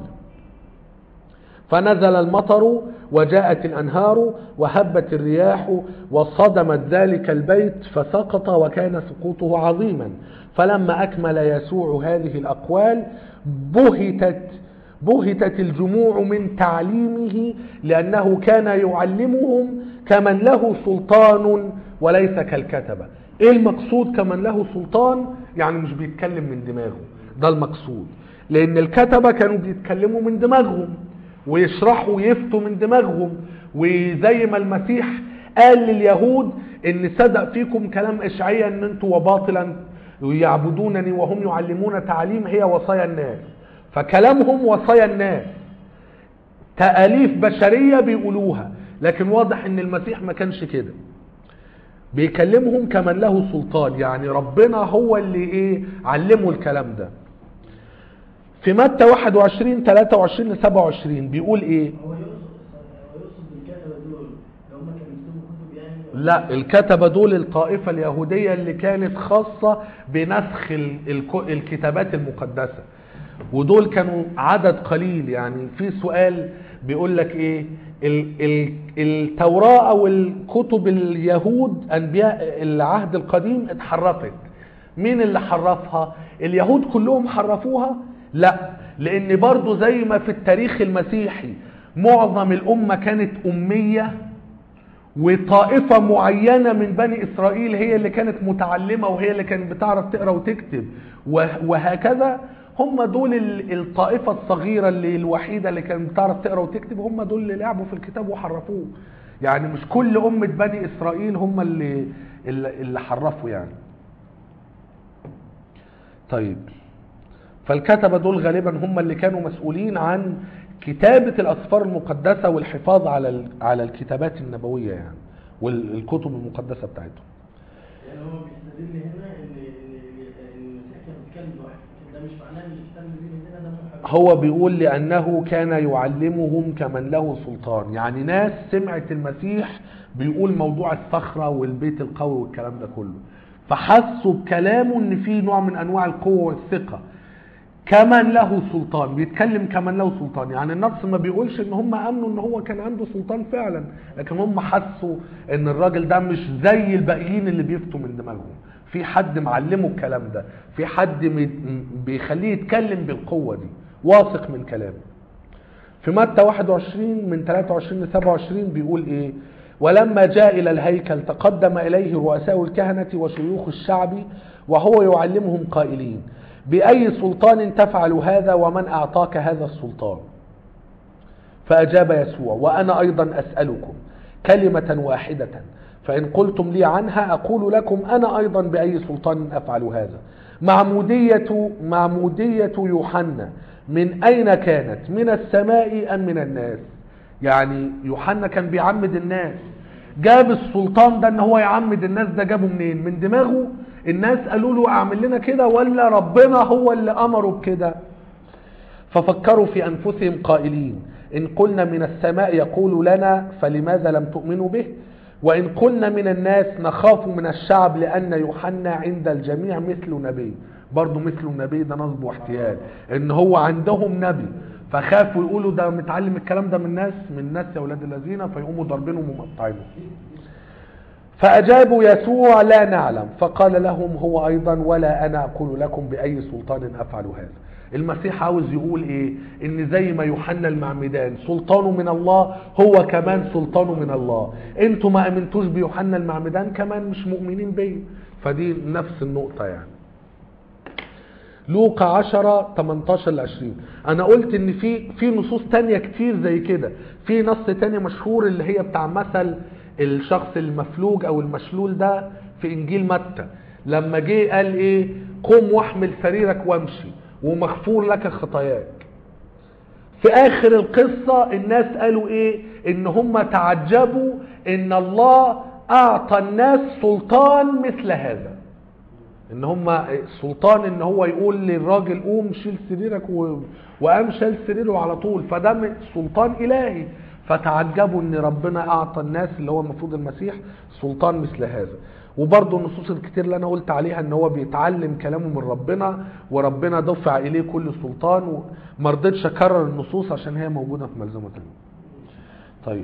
فنزل المطر وجاءت الأنهار وهبت الرياح وصدمت ذلك البيت فسقط وكان سقوطه عظيما فلما أكمل يسوع هذه الأقوال بهتت بهتت الجموع من تعليمه لأنه كان يعلمهم كمن له سلطان وليس كالكتبة ايه المقصود كمن له سلطان يعني مش بيتكلم من دماغه ده المقصود لان الكتبة كانوا بيتكلموا من دماغهم ويشرحوا ويفتوا من دماغهم وزي ما المسيح قال لليهود ان صدق فيكم كلام اشعياء ان انتوا وباطلا يعبدونني وهم يعلمون تعليم هي وصايا الناس فكلامهم وصايا الناس تأليف بشرية بيقولوها لكن واضح ان المسيح ما كانش كده بيكلمهم كمن له سلطان يعني ربنا هو اللي ايه علمه الكلام ده في متى 21 23 ل 27 بيقول ايه هو يقصد هو يقصد بالكتبة دول اللي هم كانوا بيكتبوا كتب يعني ولا- لا الكتبة دول الطائفة اليهودية اللي كانت خاصة بنسخ ال- الك- الكتابات المقدسة ودول كانوا عدد قليل يعني في سؤال بيقول لك ايه ال- ال- التوراة او الكتب اليهود انبياء العهد القديم اتحرفت مين اللي حرفها اليهود كلهم حرفوها لا لان برضو زي ما في التاريخ المسيحي معظم الامة كانت امية وطائفة معينة من بني إسرائيل هي اللي كانت متعلمة وهي اللي كانت بتعرف تقرأ وتكتب وه- وهكذا هم دول ال- الطائفة الصغيرة اللي الوحيدة اللي كانت بتعرف تقرأ وتكتب هم دول اللي لعبوا في الكتاب وحرفوه يعني مش كل أمة بني إسرائيل هم اللي اللي اللي حرفوا يعني طيب فالكتبة دول غالبا هم اللي كانوا مسؤولين عن كتابة الأسفار المقدسة والحفاظ على ال- على الكتابات النبوية يعني والكتب المقدسة بتاعتهم يعني هو بيستدل هنا ان ان إن المسيح كان بيتكلم لوحده ده مش معناه ان الكتاب اللي بين هنا ده محرف هو بيقول لأنه كان يعلمهم كمن له سلطان يعني ناس سمعت المسيح بيقول موضوع الصخرة والبيت القوي والكلام ده كله فحسوا بكلامه ان في نوع من انواع القوة والثقة كمن له سلطان بيتكلم كمن له سلطان يعني النص ما بيقولش ان هم امنوا ان هو كان عنده سلطان فعلا لكن هم حسوا ان الراجل ده مش زي الباقيين اللي بيفتوا من دماغهم في حد معلمه الكلام ده في حد مي- بيخليه يتكلم بالقوة دي واثق من كلامه في متى 21 من 23 ل 27 بيقول ايه ولما جاء الى الهيكل تقدم اليه رؤساء الكهنه وشيوخ الشعب وهو يعلمهم قائلين باي سلطان تفعل هذا ومن اعطاك هذا السلطان فاجاب يسوع وانا ايضا اسالكم كلمه واحده فان قلتم لي عنها اقول لكم انا ايضا باي سلطان افعل هذا معموديه معموديه يوحنا من اين كانت من السماء ام من الناس يعني يوحنا كان بيعمد الناس جاب السلطان ده ان هو يعمد الناس ده جابه منين من دماغه الناس قالوا له اعمل لنا كده ولا ربنا هو اللي امره بكده ففكروا في انفسهم قائلين ان قلنا من السماء يقول لنا فلماذا لم تؤمنوا به وان قلنا من الناس نخاف من الشعب لان يوحنا عند الجميع مثل نبي برضه مثل النبي ده نصب واحتيال ان هو عندهم نبي فخافوا يقولوا ده متعلم الكلام ده من ناس من ناس يا اولاد الذين فيقوموا ضاربينهم ومقطعينهم فأجابوا يسوع لا نعلم فقال لهم هو أيضا ولا أنا أقول لكم بأي سلطان أفعل هذا المسيح عاوز يقول إيه إن زي ما يوحنا المعمدان سلطانه من الله هو كمان سلطانه من الله انتوا ما امنتوش بيوحنا المعمدان كمان مش مؤمنين بيه فدي نفس النقطة يعني لوقا 10 18 ل 20 انا قلت ان في في نصوص تانية كتير زي كده في نص تاني مشهور اللي هي بتاع مثل الشخص المفلوج او المشلول ده في انجيل متى لما جه قال ايه قم واحمل سريرك وامشي ومغفور لك خطاياك في اخر القصة الناس قالوا ايه ان هم تعجبوا ان الله اعطى الناس سلطان مثل هذا ان هم سلطان ان هو يقول للراجل قوم شيل سريرك و... وقام شال سريره على طول فده م- سلطان الهي فتعجبوا ان ربنا اعطى الناس اللي هو المفروض المسيح سلطان مثل هذا وبرضه النصوص الكتير اللي انا قلت عليها ان هو بيتعلم كلامه من ربنا وربنا دفع اليه كل سلطان وما رضيتش اكرر النصوص عشان هي موجوده في ملزمه تانية. طيب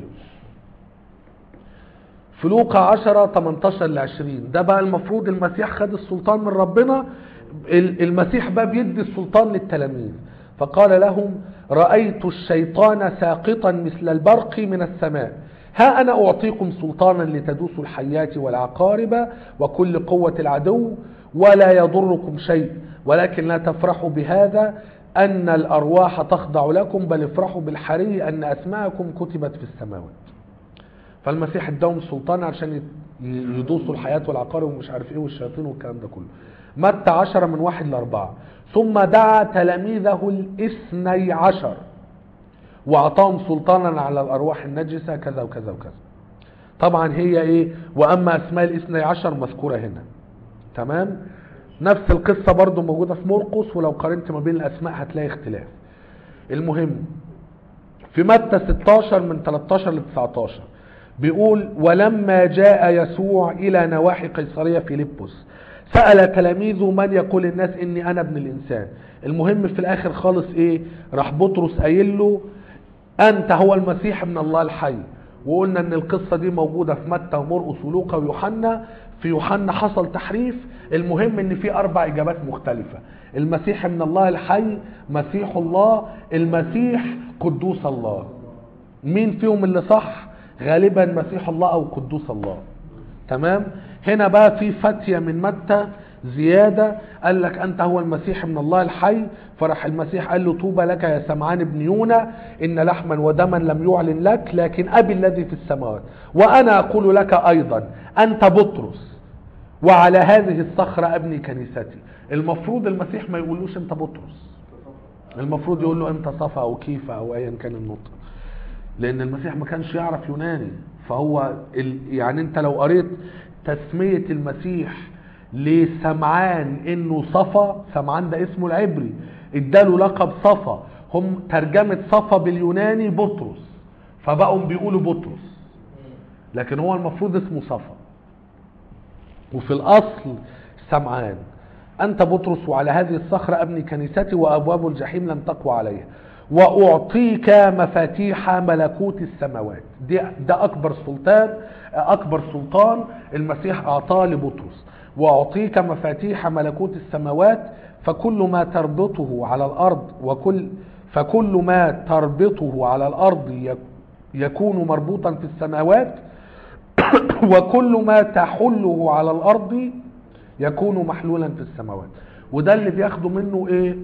في لوقا 10 18 ل 20 ده بقى المفروض المسيح خد السلطان من ربنا ال- المسيح بقى بيدي السلطان للتلاميذ فقال لهم رأيت الشيطان ساقطا مثل البرق من السماء ها أنا أعطيكم سلطانا لتدوسوا الحيات والعقارب وكل قوة العدو ولا يضركم شيء ولكن لا تفرحوا بهذا أن الأرواح تخضع لكم بل افرحوا بالحري أن أسماءكم كتبت في السماوات فالمسيح اداهم سلطان عشان يت- يدوسوا الحياة والعقارب ومش عارف ايه والشياطين والكلام ده كله متى عشرة من واحد لأربعة ثم دعا تلاميذه الاثني عشر وأعطاهم سلطانا على الأرواح النجسة كذا وكذا وكذا طبعا هي ايه وأما أسماء الاثني عشر مذكورة هنا تمام نفس القصة برضو موجودة في مرقس ولو قارنت ما بين الأسماء هتلاقي اختلاف المهم في متى 16 من 13 ل 19 بيقول ولما جاء يسوع إلى نواحي قيصرية فيلبس سأل تلاميذه من يقول الناس إني أنا ابن الإنسان المهم في الآخر خالص إيه راح بطرس قايل له أنت هو المسيح ابن الله الحي وقلنا ان القصة دي موجودة في متى ومرقس ولوقا ويوحنا في يوحنا حصل تحريف المهم ان في اربع اجابات مختلفة المسيح ابن الله الحي مسيح الله المسيح قدوس الله مين فيهم اللي صح غالبا مسيح الله او قدوس الله تمام هنا بقى في فتية من متى زيادة قال لك أنت هو المسيح من الله الحي فرح المسيح قال له طوبى لك يا سمعان بن يونا إن لحما ودما لم يعلن لك لكن أبي الذي في السماوات وأنا أقول لك أيضا أنت بطرس وعلى هذه الصخرة أبني كنيستي المفروض المسيح ما يقولوش أنت بطرس المفروض يقول له أنت صفا أو كيفا أو أيا كان النطق لان المسيح ما كانش يعرف يوناني فهو ال... يعني انت لو قريت تسمية المسيح لسمعان انه صفا سمعان ده اسمه العبري اداله لقب صفا هم ترجمة صفا باليوناني بطرس فبقوا بيقولوا بطرس لكن هو المفروض اسمه صفا وفي الاصل سمعان أنت بطرس وعلى هذه الصخرة أبني كنيستي وأبواب الجحيم لن تقوى عليها وأعطيك مفاتيح ملكوت السماوات دي ده أكبر سلطان أكبر سلطان المسيح أعطاه لبطرس وأعطيك مفاتيح ملكوت السماوات فكل ما تربطه على الأرض وكل فكل ما تربطه على الأرض يك- يكون مربوطا في السماوات وكل ما تحله على الأرض يكون محلولا في السماوات وده اللي بياخدوا منه ايه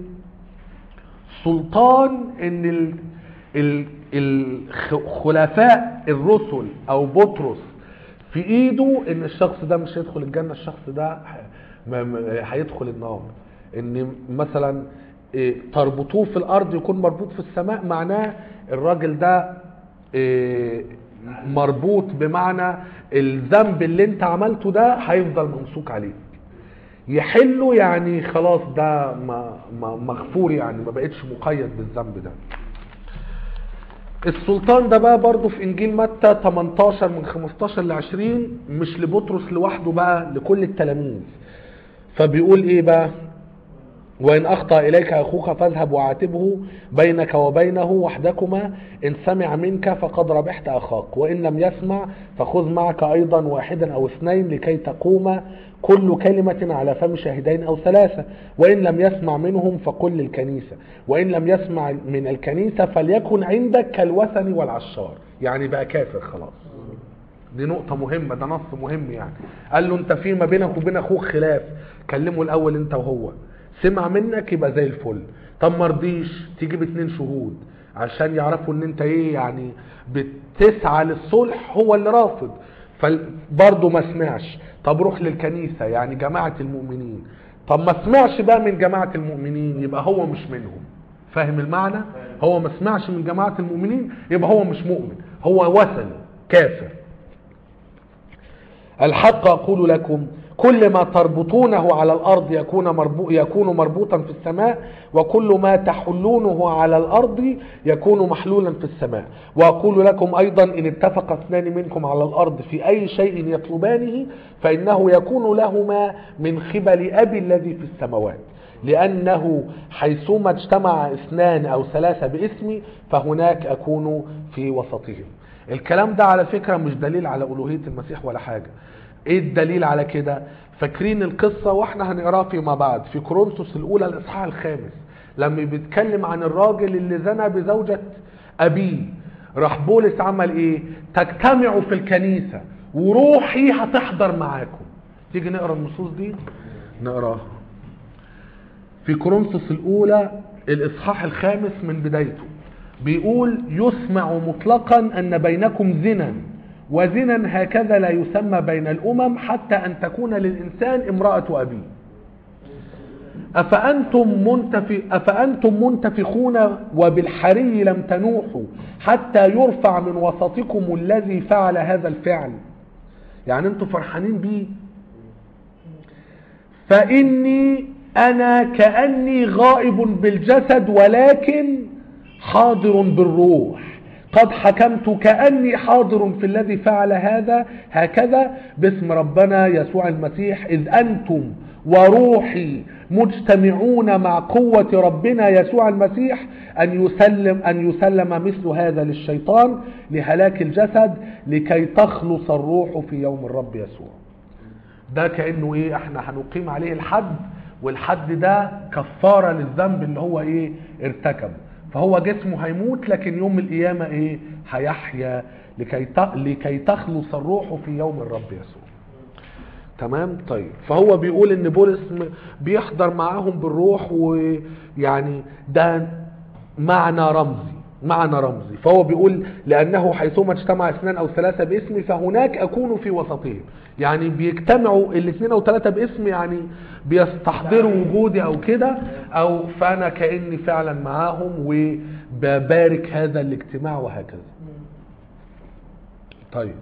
سلطان ان ال ال الخلفاء الرسل او بطرس في ايده ان الشخص ده مش هيدخل الجنه الشخص ده ه- م- م- هيدخل النار ان مثلا إيه، تربطوه في الارض يكون مربوط في السماء معناه الراجل ده إيه، مربوط بمعنى الذنب اللي انت عملته ده هيفضل ممسوك عليه يحله يعني خلاص ده ما- ما- مغفور يعني ما بقتش مقيد بالذنب ده السلطان ده بقى برضه في انجيل متى 18 من 15 ل 20 مش لبطرس لوحده بقى لكل التلاميذ فبيقول ايه بقى وإن أخطأ إليك أخوك فاذهب وعاتبه بينك وبينه وحدكما إن سمع منك فقد ربحت أخاك وإن لم يسمع فخذ معك أيضا واحدا أو اثنين لكي تقوم كل كلمة على فم شاهدين أو ثلاثة وإن لم يسمع منهم فقل للكنيسة وإن لم يسمع من الكنيسة فليكن عندك كالوثن والعشار يعني بقى كافر خلاص دي نقطة مهمة ده نص مهم يعني قال له انت في ما بينك وبين اخوك خلاف كلمه الاول انت وهو سمع منك يبقى زي الفل طب ما رضيش تجيب اتنين شهود عشان يعرفوا ان انت ايه يعني بتسعى للصلح هو اللي رافض فبرضه ما سمعش طب روح للكنيسة يعني جماعة المؤمنين طب ما سمعش بقى من جماعة المؤمنين يبقى هو مش منهم فاهم المعنى هو ما سمعش من جماعة المؤمنين يبقى هو مش مؤمن هو وثني كافر الحق أقول لكم كل ما تربطونه على الأرض يكون مربو يكون مربوطا في السماء وكل ما تحلونه على الأرض يكون محلولا في السماء وأقول لكم أيضا إن اتفق اثنان منكم على الأرض في أي شيء يطلبانه فإنه يكون لهما من قبل أبي الذي في السماوات لأنه حيثما اجتمع اثنان أو ثلاثة باسمي فهناك أكون في وسطهم الكلام ده على فكرة مش دليل على ألوهية المسيح ولا حاجة ايه الدليل على كده فاكرين القصة واحنا هنقراها فيما بعد في كورنثوس الاولى الاصحاح الخامس لما بيتكلم عن الراجل اللي زنى بزوجة ابيه راح بولس عمل ايه تجتمعوا في الكنيسة وروحي هتحضر معاكم تيجي نقرا النصوص دي نقراها في كورنثوس الاولى الاصحاح الخامس من بدايته بيقول يسمع مطلقا ان بينكم زنا وزنا هكذا لا يسمى بين الامم حتى ان تكون للانسان امراه ابيه أفأنتم, منتف... أفأنتم منتفخون وبالحري لم تنوحوا حتى يرفع من وسطكم الذي فعل هذا الفعل يعني انتم فرحانين بيه فإني أنا كأني غائب بالجسد ولكن حاضر بالروح قد حكمت كأني حاضر في الذي فعل هذا هكذا باسم ربنا يسوع المسيح إذ أنتم وروحي مجتمعون مع قوة ربنا يسوع المسيح أن يسلم أن يسلم مثل هذا للشيطان لهلاك الجسد لكي تخلص الروح في يوم الرب يسوع ده كأنه إيه إحنا هنقيم عليه الحد والحد ده كفارة للذنب اللي هو إيه ارتكبه فهو جسمه هيموت لكن يوم القيامة ايه هيحيا لكي لكي تخلص الروح في يوم الرب يسوع تمام طيب فهو بيقول ان بولس بيحضر معاهم بالروح ويعني ده معنى رمزي معنى رمزي فهو بيقول لانه حيثما اجتمع اثنان او ثلاثه باسمي فهناك اكون في وسطهم يعني بيجتمعوا الاثنين او ثلاثه باسم يعني بيستحضروا وجودي او كده او فانا كاني فعلا معاهم وببارك هذا الاجتماع وهكذا طيب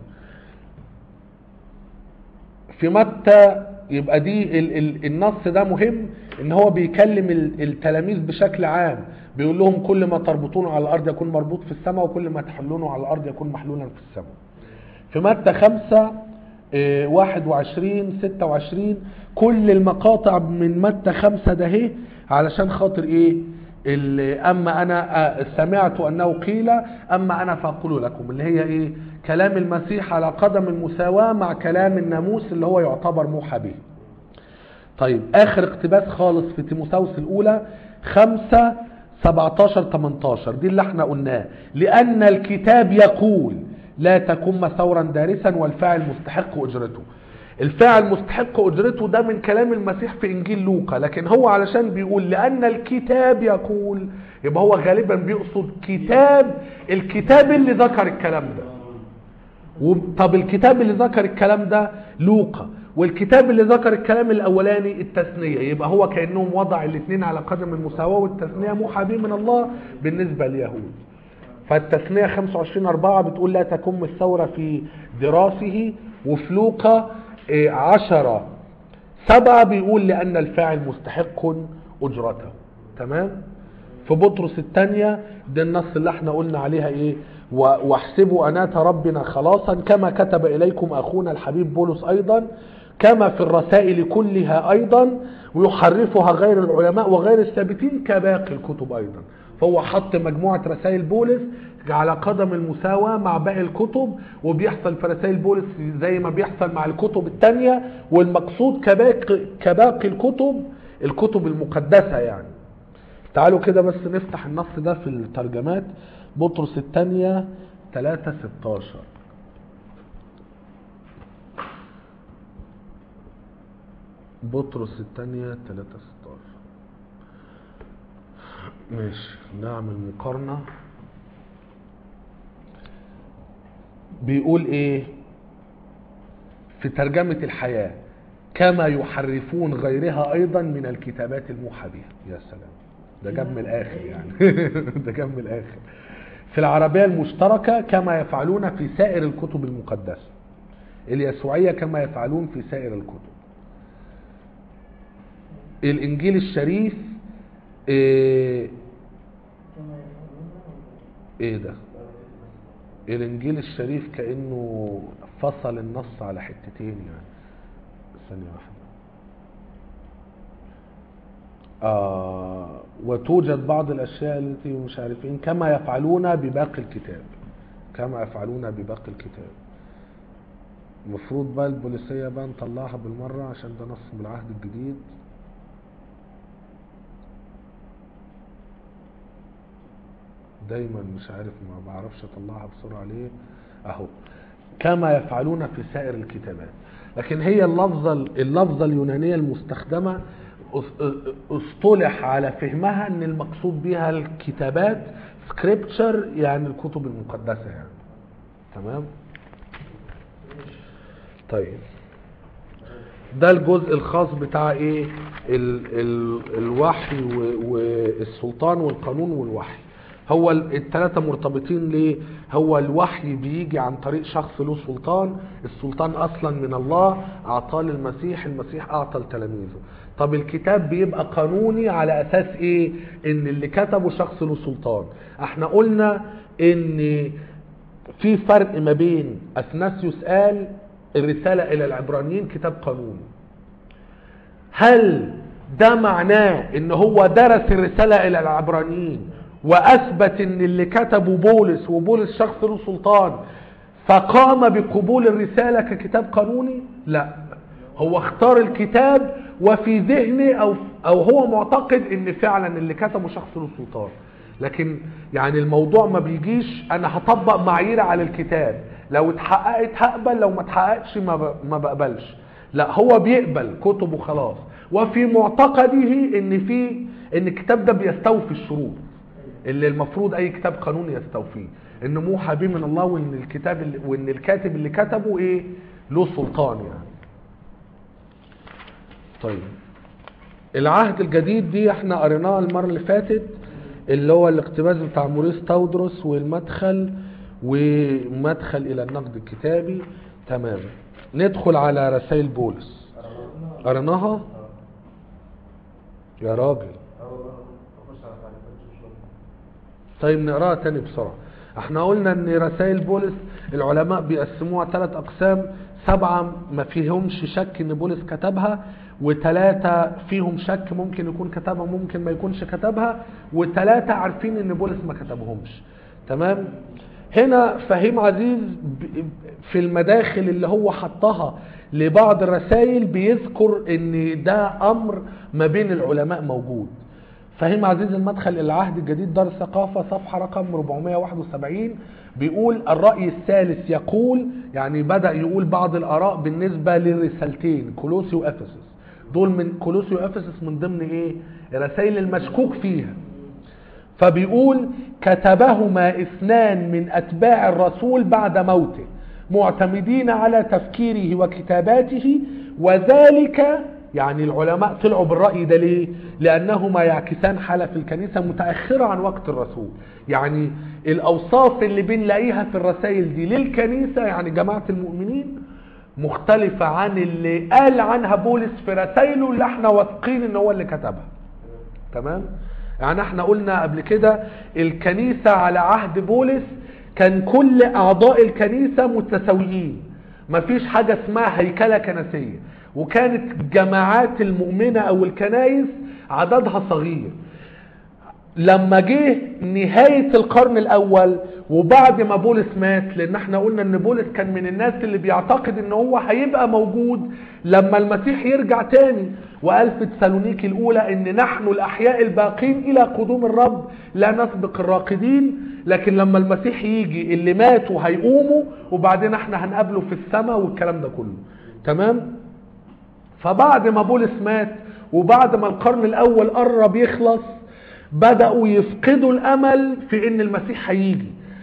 في متى يبقى دي ال ال النص ده مهم ان هو بيكلم التلاميذ بشكل عام بيقول لهم كل ما تربطونه على الارض يكون مربوط في السماء وكل ما تحلونه على الارض يكون محلولا في السماء في متى خمسة اه 21 26 كل المقاطع من متى خمسة ده اهي علشان خاطر ايه اللي اما انا آه، سمعت انه قيل اما انا فاقول لكم اللي هي ايه كلام المسيح على قدم المساواة مع كلام الناموس اللي هو يعتبر موحى به طيب اخر اقتباس خالص في تيموثاوس الاولى خمسة 17 18 دي اللي احنا قلناه لان الكتاب يقول لا تكن مثورا دارسا والفاعل مستحق اجرته الفاعل مستحق اجرته ده من كلام المسيح في انجيل لوقا لكن هو علشان بيقول لان الكتاب يقول يبقى هو غالبا بيقصد كتاب الكتاب اللي ذكر الكلام ده وب- طب الكتاب اللي ذكر الكلام ده لوقا والكتاب اللي ذكر الكلام الاولاني التثنيه يبقى هو كانهم وضع الاثنين على قدم المساواه والتثنيه موحى به من الله بالنسبه لليهود فالتثنيه 25 4 بتقول لا تكن الثوره في دراسه وفي لوقا إيه، عشرة سبعة بيقول لأن الفاعل مستحق أجرته تمام في بطرس الثانية ده النص اللي احنا قلنا عليها ايه و- واحسبوا أنات ربنا خلاصا كما كتب إليكم أخونا الحبيب بولس أيضا كما في الرسائل كلها أيضا ويحرفها غير العلماء وغير الثابتين كباقي الكتب أيضا فهو حط مجموعة رسائل بولس على قدم المساواة مع باقي الكتب وبيحصل في رسائل بولس زي ما بيحصل مع الكتب التانية والمقصود كباقي, كباقي الكتب الكتب المقدسة يعني تعالوا كده بس نفتح النص ده في الترجمات بطرس الثانية 3 16 بطرس الثانية 3 16 ماشي نعمل مقارنة بيقول ايه في ترجمة الحياة كما يحرفون غيرها ايضا من الكتابات الموحى بها يا سلام ده جاب من الاخر يعني ده جاب من الاخر في العربية المشتركة كما يفعلون في سائر الكتب المقدسة اليسوعية كما يفعلون في سائر الكتب الانجيل الشريف ايه, كما يفعلون إيه ده الانجيل الشريف كانه فصل النص على حتتين يعني ثانيه واحده آه وتوجد بعض الاشياء التي مش عارفين كما يفعلون بباقي الكتاب كما يفعلون بباقي الكتاب المفروض بقى البوليسيه بقى نطلعها بالمره عشان ده نص من العهد الجديد دايما مش عارف ما بعرفش اطلعها بسرعه ليه اهو كما يفعلون في سائر الكتابات لكن هي اللفظه اللفظه اليونانيه المستخدمه أص- اصطلح على فهمها ان المقصود بها الكتابات سكريبتشر يعني الكتب المقدسه يعني تمام طيب ده الجزء الخاص بتاع ايه ال ال الوحي و- والسلطان والقانون والوحي هو ال- التلاتة مرتبطين ليه هو الوحي بيجي عن طريق شخص له سلطان السلطان اصلا من الله اعطاه للمسيح المسيح اعطى لتلاميذه طب الكتاب بيبقى قانوني على اساس ايه ان اللي كتبه شخص له سلطان احنا قلنا ان في فرق ما بين اثناسيوس قال الرسالة الى العبرانيين كتاب قانوني هل ده معناه ان هو درس الرسالة الى العبرانيين واثبت ان اللي كتبه بولس وبولس شخص له سلطان فقام بقبول الرسالة ككتاب قانوني لا هو اختار الكتاب وفي ذهنه او او هو معتقد ان فعلا اللي كتبه شخص له سلطان لكن يعني الموضوع ما بيجيش انا هطبق معايير على الكتاب لو اتحققت هقبل لو ما اتحققتش ما ب- ما بقبلش لا هو بيقبل كتبه خلاص وفي معتقده ان في ان الكتاب ده بيستوفي الشروط اللي المفروض اي كتاب قانوني يستوفيه ان موحى به من الله وان الكتاب اللي وان الكاتب اللي كتبه ايه له سلطان يعني طيب العهد الجديد دي احنا قريناها المره اللي فاتت اللي هو الاقتباس بتاع موريس تاودروس والمدخل ومدخل الى النقد الكتابي تمام ندخل على رسائل بولس قريناها يا راجل أول مرة أخش على تعليقات شوية طيب نقراها تاني بسرعة احنا قلنا ان رسائل بولس العلماء بيقسموها ثلاث اقسام سبعة ما فيهمش شك ان بولس كتبها وثلاثة فيهم شك ممكن يكون كتبها ممكن ما يكونش كتبها وثلاثة عارفين ان بولس ما كتبهمش تمام هنا فهيم عزيز ب- في المداخل اللي هو حطها لبعض الرسائل بيذكر ان ده امر ما بين العلماء موجود فهيم عزيز المدخل إلى العهد الجديد دار الثقافة صفحة رقم 471 بيقول الرأي الثالث يقول يعني بدأ يقول بعض الآراء بالنسبة للرسالتين كولوسي وأفسس دول من كولوسي وأفسس من ضمن إيه الرسائل المشكوك فيها فبيقول كتبهما اثنان من أتباع الرسول بعد موته معتمدين على تفكيره وكتاباته وذلك يعني العلماء طلعوا بالرأي ده ليه؟ لأنهما يعكسان حالة في الكنيسة متأخرة عن وقت الرسول يعني الأوصاف اللي بنلاقيها في الرسائل دي للكنيسة يعني جماعة المؤمنين مختلفة عن اللي قال عنها بولس في رسائله اللي احنا واثقين ان هو اللي كتبها تمام يعني احنا قلنا قبل كده الكنيسة على عهد بولس كان كل اعضاء الكنيسة متساويين مفيش حاجة اسمها هيكلة كنسية وكانت جماعات المؤمنة او الكنايس عددها صغير لما جه نهاية القرن الأول وبعد ما بولس مات لأن احنا قلنا إن بولس كان من الناس اللي بيعتقد إن هو هيبقى موجود لما المسيح يرجع تاني وقال في تسالونيكي الأولى إن نحن الأحياء الباقين إلى قدوم الرب لا نسبق الراقدين لكن لما المسيح يجي اللي ماتوا هيقوموا وبعدين احنا هنقابله في السماء والكلام ده كله تمام؟ فبعد ما بولس مات وبعد ما القرن الاول قرب يخلص بداوا يفقدوا الامل في ان المسيح هيجي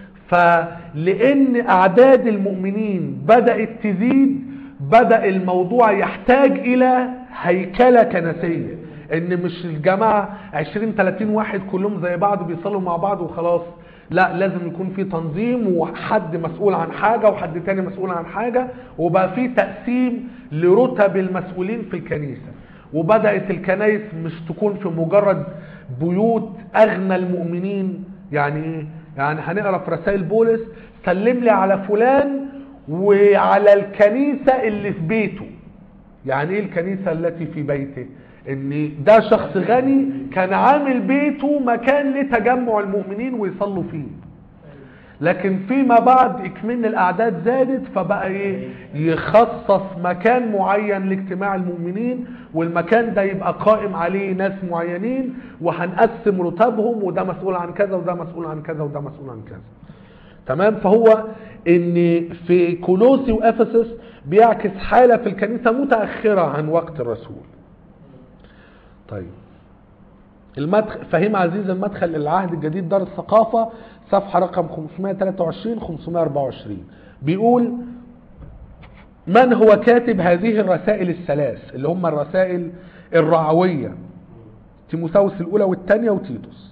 فلان اعداد المؤمنين بدات تزيد بدا الموضوع يحتاج الى هيكله كنسيه ان مش الجماعه 20 30 واحد كلهم زي بعض بيصلوا مع بعض وخلاص لا لازم يكون في تنظيم وحد مسؤول عن حاجة وحد تاني مسؤول عن حاجة وبقى في تقسيم لرتب المسؤولين في الكنيسة وبدأت الكنايس مش تكون في مجرد بيوت أغنى المؤمنين يعني إيه؟ يعني هنقرا في رسائل بولس سلم لي على فلان وعلى الكنيسة اللي في بيته يعني ايه الكنيسة التي في بيته ان ده شخص غني كان عامل بيته مكان لتجمع المؤمنين ويصلوا فيه لكن فيما بعد اكمن الاعداد زادت فبقى ايه يخصص مكان معين لاجتماع المؤمنين والمكان ده يبقى قائم عليه ناس معينين وهنقسم رتبهم وده مسؤول عن كذا وده مسؤول عن كذا وده مسؤول عن كذا تمام فهو ان في كولوسي وافسس بيعكس حاله في الكنيسه متاخره عن وقت الرسول طيب المدخل فهيم عزيز المدخل العهد الجديد دار الثقافة صفحة رقم 523 524 بيقول من هو كاتب هذه الرسائل الثلاث اللي هم الرسائل الرعوية تيموثاوس الأولى والثانية وتيتوس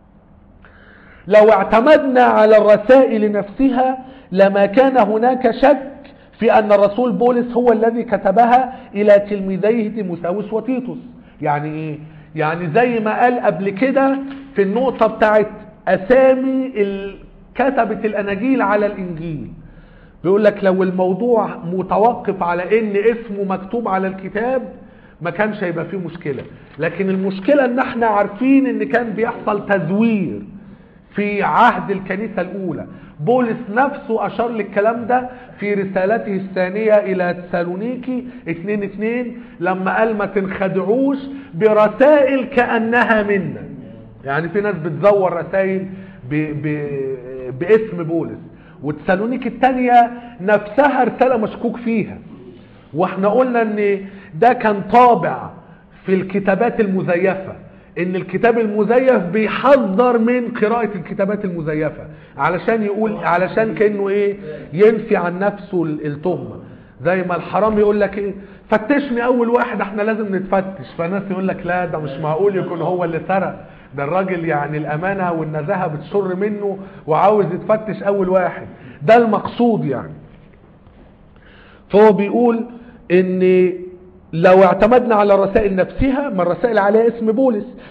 لو اعتمدنا على الرسائل نفسها لما كان هناك شك في أن الرسول بولس هو الذي كتبها إلى تلميذيه تيموثاوس وتيتوس يعني إيه؟ يعني زي ما قال قبل كده في النقطة بتاعت أسامي ال- كتبة الأناجيل على الإنجيل بيقول لك لو الموضوع متوقف على ان اسمه مكتوب على الكتاب ما كانش هيبقى فيه مشكلة لكن المشكلة ان احنا عارفين ان كان بيحصل تزوير في عهد الكنيسة الاولى بولس نفسه اشار للكلام ده في رسالته الثانية الى تسالونيكي 2 2 لما قال ما تنخدعوش برسائل كأنها منا يعني في ناس بتزور رسائل ب... ب... باسم بولس وتسالونيك الثانية نفسها رسالة مشكوك فيها واحنا قلنا ان ده كان طابع في الكتابات المزيفة ان الكتاب المزيف بيحذر من قراءة الكتابات المزيفة علشان يقول علشان كأنه ايه ينفي عن نفسه ال- التهمة زي ما الحرام يقول لك ايه فتشني اول واحد احنا لازم نتفتش فناس يقول لك لا ده مش معقول يكون هو اللي سرق ده الراجل يعني الامانه والنزاهه بتشر منه وعاوز يتفتش اول واحد ده المقصود يعني فهو بيقول ان لو اعتمدنا على الرسائل نفسها ما الرسائل عليها اسم بولس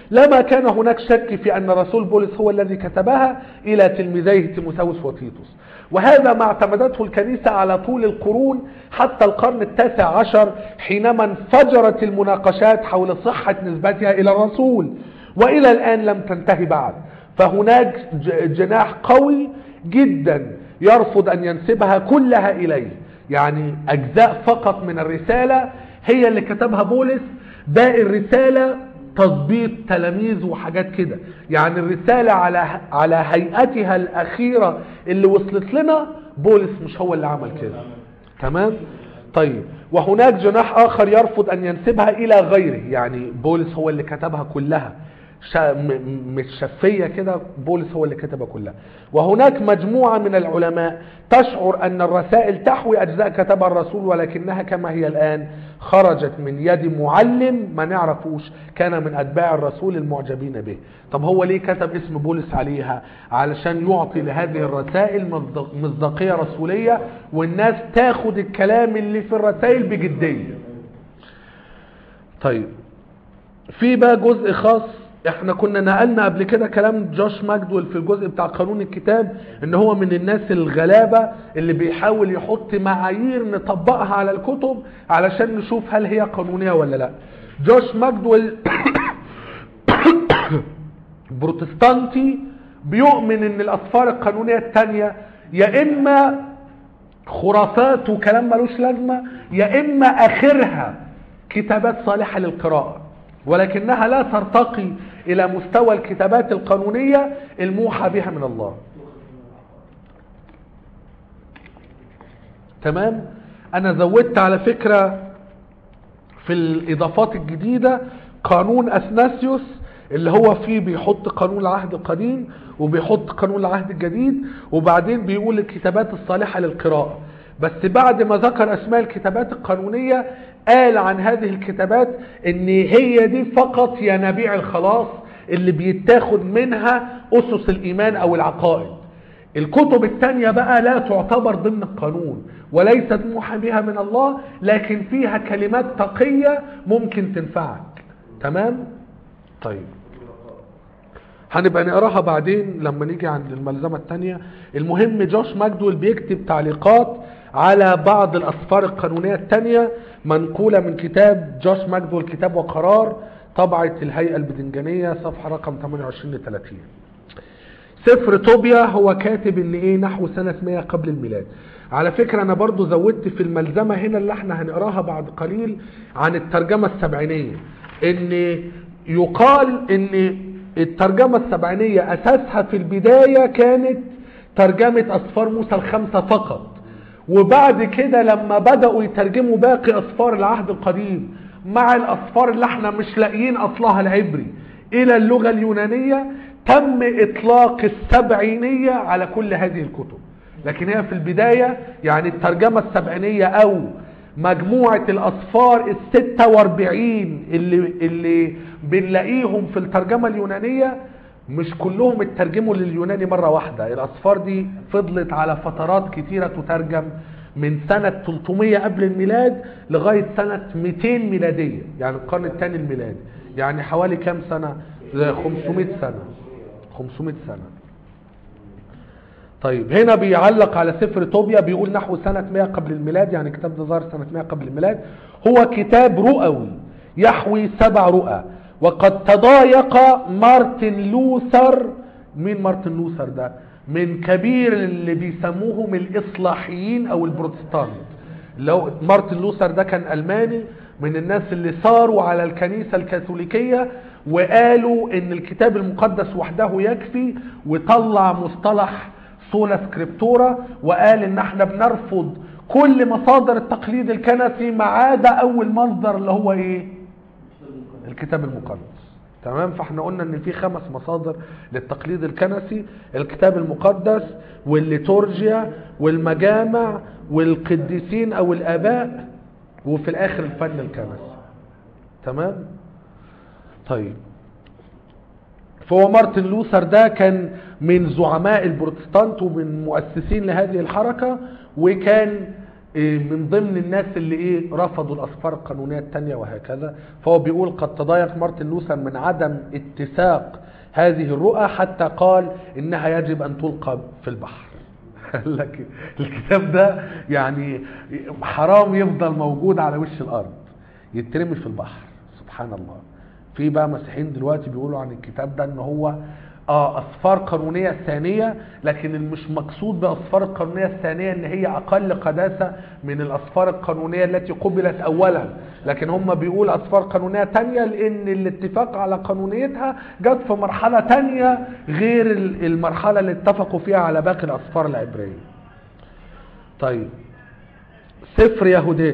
لما كان هناك شك في أن رسول بولس هو الذي كتبها إلى تلميذيه تيموثاوس وتيتوس وهذا ما اعتمدته الكنيسة على طول القرون حتى القرن التاسع عشر حينما انفجرت المناقشات حول صحة نسبتها إلى الرسول وإلى الآن لم تنتهي بعد فهناك ج- جناح قوي جدا يرفض أن ينسبها كلها إليه يعني أجزاء فقط من الرسالة هي اللي كتبها بولس باقي الرسالة تظبيط تلاميذ وحاجات كده يعني الرسالة على على هيئتها الأخيرة اللي وصلت لنا بولس مش هو اللي عمل كده تمام طيب وهناك جناح آخر يرفض أن ينسبها إلى غيره يعني بولس هو اللي كتبها كلها شا م- م- مش شفية كده بولس هو اللي كتبها كلها وهناك مجموعة من العلماء تشعر أن الرسائل تحوي أجزاء كتبها الرسول ولكنها كما هي الآن خرجت من يد معلم ما نعرفوش كان من أتباع الرسول المعجبين به طب هو ليه كتب اسم بولس عليها علشان يعطي لهذه الرسائل مصدق- مصداقية رسولية والناس تاخد الكلام اللي في الرسائل بجدية طيب في بقى جزء خاص احنا كنا نقلنا قبل كده كلام جوش ماجدول في الجزء بتاع قانون الكتاب ان هو من الناس الغلابة اللي بيحاول يحط معايير نطبقها على الكتب علشان نشوف هل هي قانونية ولا لا جوش ماجدول بروتستانتي بيؤمن ان الاسفار القانونية التانية يا اما خرافات وكلام ملوش لازمة يا إما آخرها كتابات صالحة للقراءة ولكنها لا ترتقي إلى مستوى الكتابات القانونية الموحى بها من الله تمام أنا زودت على فكرة في الإضافات الجديدة قانون أثناسيوس اللي هو فيه بيحط قانون العهد القديم وبيحط قانون العهد الجديد وبعدين بيقول الكتابات الصالحة للقراءة بس بعد ما ذكر أسماء الكتابات القانونية قال عن هذه الكتابات ان هي دي فقط ينابيع الخلاص اللي بيتاخد منها أسس الإيمان أو العقائد الكتب التانية بقى لا تعتبر ضمن القانون وليست موحى بها من الله لكن فيها كلمات تقية ممكن تنفعك تمام طيب هنبقى نقراها بعدين لما نيجي عند الملزمة التانية المهم جوش ماجدول بيكتب تعليقات على بعض الأسفار القانونية التانية منقولة من كتاب جوش ماجدول كتاب وقرار طبعة الهيئة البدنجانية صفحة رقم 28 ل 30 سفر طوبيا هو كاتب ان ايه نحو سنة 100 قبل الميلاد على فكرة انا برضو زودت في الملزمة هنا اللي احنا هنقراها بعد قليل عن الترجمة السبعينية ان يقال ان الترجمة السبعينية اساسها في البداية كانت ترجمة اسفار موسى الخمسة فقط وبعد كده لما بدأوا يترجموا باقي اسفار العهد القديم مع الاسفار اللي احنا مش لاقيين اصلها العبري الى اللغة اليونانية تم اطلاق السبعينية على كل هذه الكتب لكن هي في البداية يعني الترجمة السبعينية او مجموعة الاسفار الستة واربعين اللي, اللي بنلاقيهم في الترجمة اليونانية مش كلهم اترجموا لليوناني مرة واحدة الاسفار دي فضلت على فترات كتيرة تترجم من سنة 300 قبل الميلاد لغاية سنة 200 ميلادية يعني القرن الثاني الميلادي يعني حوالي كام سنة 500 سنة 500 سنة طيب هنا بيعلق على سفر طوبيا بيقول نحو سنة 100 قبل الميلاد يعني كتاب ده ظهر سنة 100 قبل الميلاد هو كتاب رؤوي يحوي سبع رؤى وقد تضايق مارتن لوثر مين مارتن لوثر ده من كبير اللي بيسموهم الإصلاحيين أو البروتستانت لو مارتن لوثر ده كان ألماني من الناس اللي صاروا على الكنيسة الكاثوليكية وقالوا ان الكتاب المقدس وحده يكفي وطلع مصطلح سولا سكريبتورا وقال ان احنا بنرفض كل مصادر التقليد الكنسي ما عدا اول مصدر اللي هو ايه الكتاب المقدس تمام فاحنا قلنا ان في خمس مصادر للتقليد الكنسي الكتاب المقدس والليتورجيا والمجامع والقديسين او الاباء وفي الاخر الفن الكنسي تمام طيب فهو مارتن لوثر ده كان من زعماء البروتستانت ومن مؤسسين لهذه الحركة وكان إيه، من ضمن الناس اللي ايه رفضوا الاسفار القانونيه الثانيه وهكذا فهو بيقول قد تضايق مارتن لوثر من عدم اتساق هذه الرؤى حتى قال انها يجب ان تلقى في البحر قال لك الكتاب ده يعني حرام يفضل موجود على وش الارض يترمي في البحر سبحان الله في بقى مسيحيين دلوقتي بيقولوا عن الكتاب ده ان هو اه اسفار قانونيه ثانيه لكن المش مقصود باسفار القانونيه الثانيه ان هي اقل قداسه من الاسفار القانونيه التي قبلت اولا لكن هم بيقول اسفار قانونيه ثانيه لان الاتفاق على قانونيتها جت في مرحله ثانيه غير ال- المرحله اللي اتفقوا فيها على باقي الاسفار العبريه طيب سفر يهوديت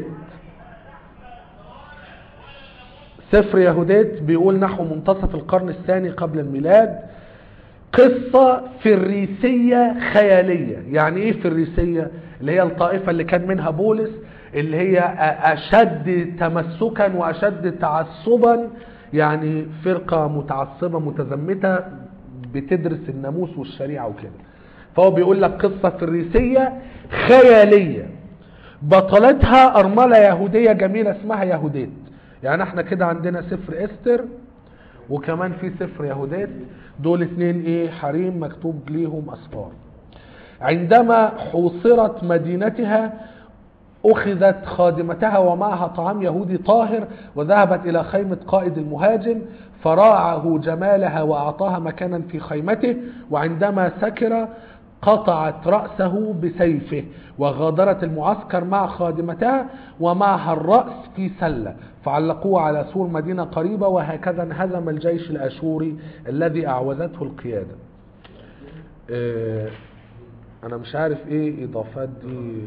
سفر يهوديت بيقول نحو منتصف القرن الثاني قبل الميلاد قصة فريسية خيالية يعني ايه فريسية اللي هي الطائفة اللي كان منها بولس اللي هي أ- أشد تمسكا وأشد تعصبا يعني فرقة متعصبة متزمتة بتدرس الناموس والشريعة وكده فهو بيقول لك قصة فريسية خيالية بطلتها أرملة يهودية جميلة اسمها يهوديت يعني احنا كده عندنا سفر استر وكمان في سفر يهودات دول اتنين ايه حريم مكتوب ليهم اسفار عندما حوصرت مدينتها أخذت خادمتها ومعها طعام يهودي طاهر وذهبت إلى خيمة قائد المهاجم فراعه جمالها وأعطاها مكانا في خيمته وعندما سكر قطعت رأسه بسيفه وغادرت المعسكر مع خادمتها ومعها الرأس في سلة فعلقوه على سور مدينة قريبة وهكذا انهزم الجيش الأشوري الذي أعوزته القيادة آه، أنا مش عارف إيه إضافات دي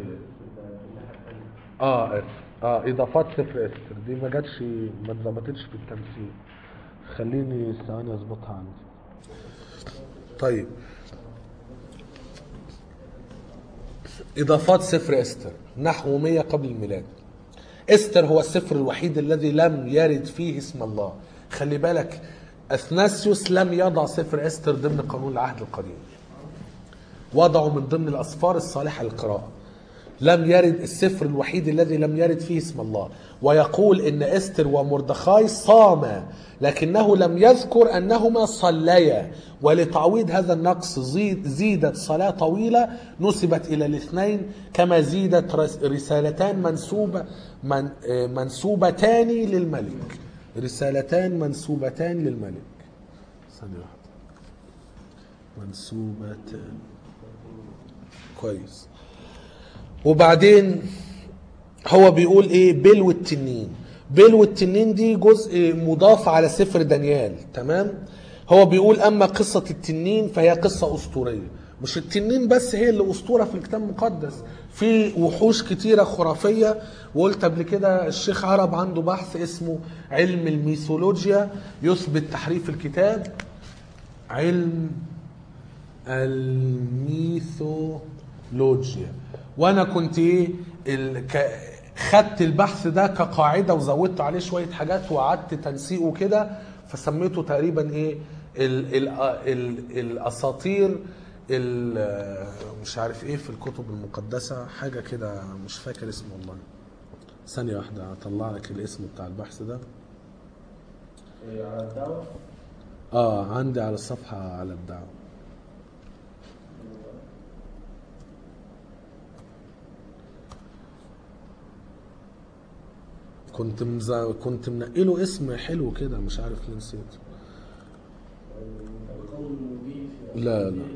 اه اه اضافات صفر استر دي ما جاتش ما اتظبطتش في التمثيل خليني ثواني اظبطها عندي طيب اضافات سفر استر نحو 100 قبل الميلاد استر هو السفر الوحيد الذي لم يرد فيه اسم الله خلي بالك اثناسيوس لم يضع سفر استر ضمن قانون العهد القديم وضعه من ضمن الاسفار الصالحه للقراءه لم يرد السفر الوحيد الذي لم يرد فيه اسم الله ويقول ان استر ومردخاي صاما لكنه لم يذكر انهما صليا ولتعويض هذا النقص زيد زيدت صلاه طويله نسبت الى الاثنين كما زيدت رس- رسالتان منسوبه من آه، منسوبتان للملك رسالتان منسوبتان للملك ثانيه واحده منسوبتان كويس وبعدين هو بيقول ايه بلو التنين بلو التنين دي جزء مضاف على سفر دانيال تمام هو بيقول اما قصة التنين فهي قصة اسطورية مش التنين بس هي اللي اسطورة في الكتاب المقدس في وحوش كتيرة خرافية وقلت قبل كده الشيخ عرب عنده بحث اسمه علم الميثولوجيا يثبت تحريف الكتاب علم الميثولوجيا وانا كنت ايه ال... ك... خدت البحث ده كقاعده وزودت عليه شويه حاجات وقعدت تنسيقه كده فسميته تقريبا ايه ال... ال... ال... الاساطير ال... مش عارف ايه في الكتب المقدسه حاجه كده مش فاكر اسمه والله ثانيه واحده هطلع لك الاسم بتاع البحث ده إيه، على الدعوة اه عندي على الصفحه على الدعوه كنت مز... كنت منقله اسم حلو كده مش عارف ليه نسيته القول المبين في لا لا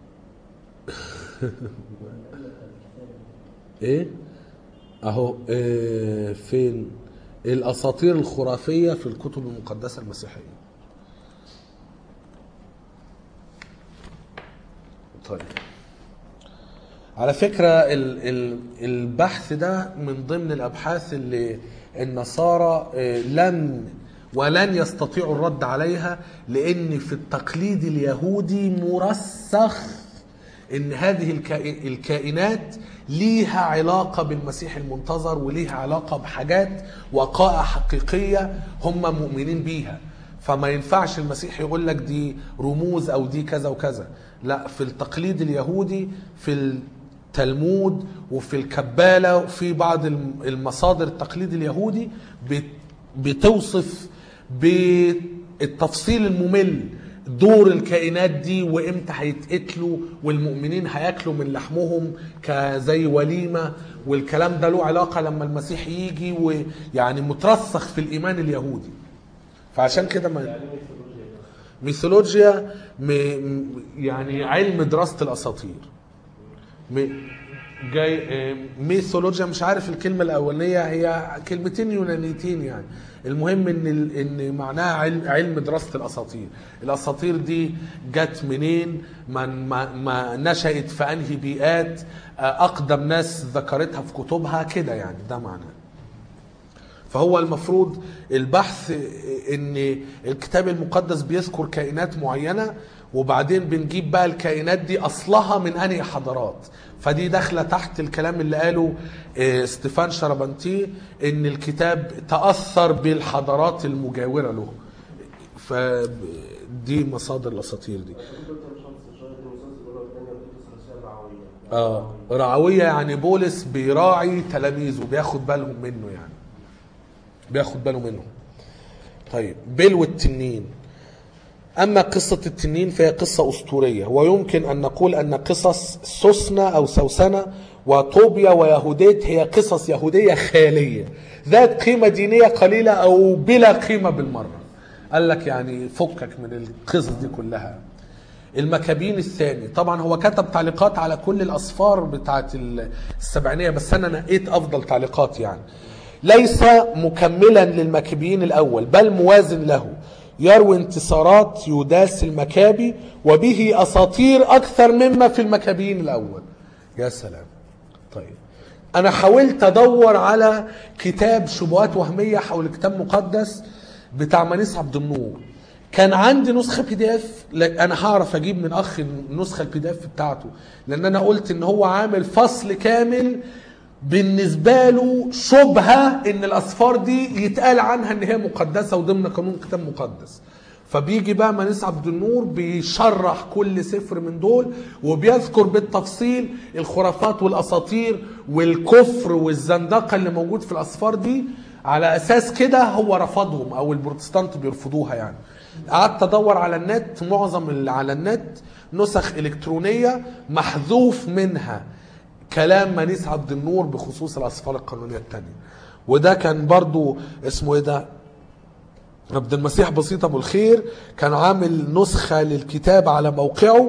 ايه اهو إيه فين الاساطير الخرافيه في الكتب المقدسه المسيحيه طيب على فكرة ال ال البحث ده من ضمن الأبحاث اللي النصارى آه، لم ولن يستطيعوا الرد عليها لأن في التقليد اليهودي مرسخ ان هذه الكائ- الكائنات ليها علاقة بالمسيح المنتظر وليها علاقة بحاجات وقائع حقيقية هم مؤمنين بيها فما ينفعش المسيح يقول لك دي رموز او دي كذا وكذا لا في التقليد اليهودي في ال التلمود وفي الكبالة وفي بعض الم- المصادر التقليد اليهودي بت- بتوصف بالتفصيل الممل دور الكائنات دي وامتى هيتقتلوا والمؤمنين هياكلوا من لحمهم كزي وليمه والكلام ده له علاقه لما المسيح يجي ويعني مترسخ في الايمان اليهودي فعشان كده ما يعني ميثولوجيا ميثولوجيا م... م- يعني علم دراسة الأساطير م... جاي آه، ميثولوجيا مش عارف الكلمة الأولانية هي كلمتين يونانيتين يعني المهم ان ال... ان معناها علم علم دراسة الأساطير الأساطير دي جت منين ما, ما... ما نشأت في أنهي بيئات آه، أقدم ناس ذكرتها في كتبها كده يعني ده معناه فهو المفروض البحث ان الكتاب المقدس بيذكر كائنات معينه وبعدين بنجيب بقى الكائنات دي اصلها من انهي حضارات فدي داخله تحت الكلام اللي قاله آه، ستيفان شربنتي ان الكتاب تاثر بالحضارات المجاوره له فدي مصادر الاساطير دي كنت قلت مش شمس شويه دي مسلسل الاولى والثانيه ودي قصه الرعويه اه رعويه يعني بولس بيراعي تلاميذه بياخد بالهم منه يعني بياخد باله منهم طيب بلو التنين أما قصة التنين فهي قصة أسطورية ويمكن أن نقول أن قصص سوسنة أو سوسنة وطوبيا ويهوديت هي قصص يهودية خيالية ذات قيمة دينية قليلة أو بلا قيمة بالمرة قال لك يعني فكك من القصص دي كلها المكابين الثاني طبعا هو كتب تعليقات على كل الأسفار بتاعت السبعينية بس أنا نقيت أفضل تعليقات يعني ليس مكملا للمكابيين الأول بل موازن له يروي انتصارات يوداس المكابي وبه أساطير أكثر مما في المكابيين الأول يا سلام طيب أنا حاولت أدور على كتاب شبهات وهمية حول كتاب مقدس بتاع منيس عبد النور كان عندي نسخه بي دي اف انا هعرف اجيب من اخ النسخه البي دي اف بتاعته لان انا قلت ان هو عامل فصل كامل بالنسبه له شبهه ان الاسفار دي يتقال عنها ان هي مقدسه وضمن قانون كتاب مقدس فبيجي بقى منيس عبد النور بيشرح كل سفر من دول وبيذكر بالتفصيل الخرافات والاساطير والكفر والزندقه اللي موجود في الاسفار دي على اساس كده هو رفضهم او البروتستانت بيرفضوها يعني قعدت ادور على النت معظم اللي على النت نسخ الكترونيه محذوف منها كلام منيس عبد النور بخصوص الاسفار القانونيه الثانيه وده كان برضو اسمه ايه ده عبد المسيح بسيط ابو الخير كان عامل نسخه للكتاب على موقعه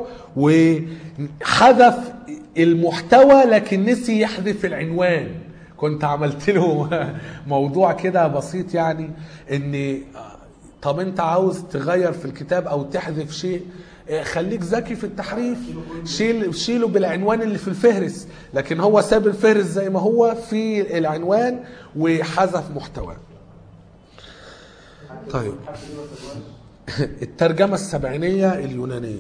وحذف المحتوى لكن نسي يحذف العنوان كنت عملت له موضوع كده بسيط يعني ان طب انت عاوز تغير في الكتاب او تحذف شيء اه، خليك ذكي في التحريف شيل شيله بالعنوان اللي في الفهرس لكن هو ساب الفهرس زي ما هو في العنوان وحذف محتواه طيب الترجمة السبعينية اليونانية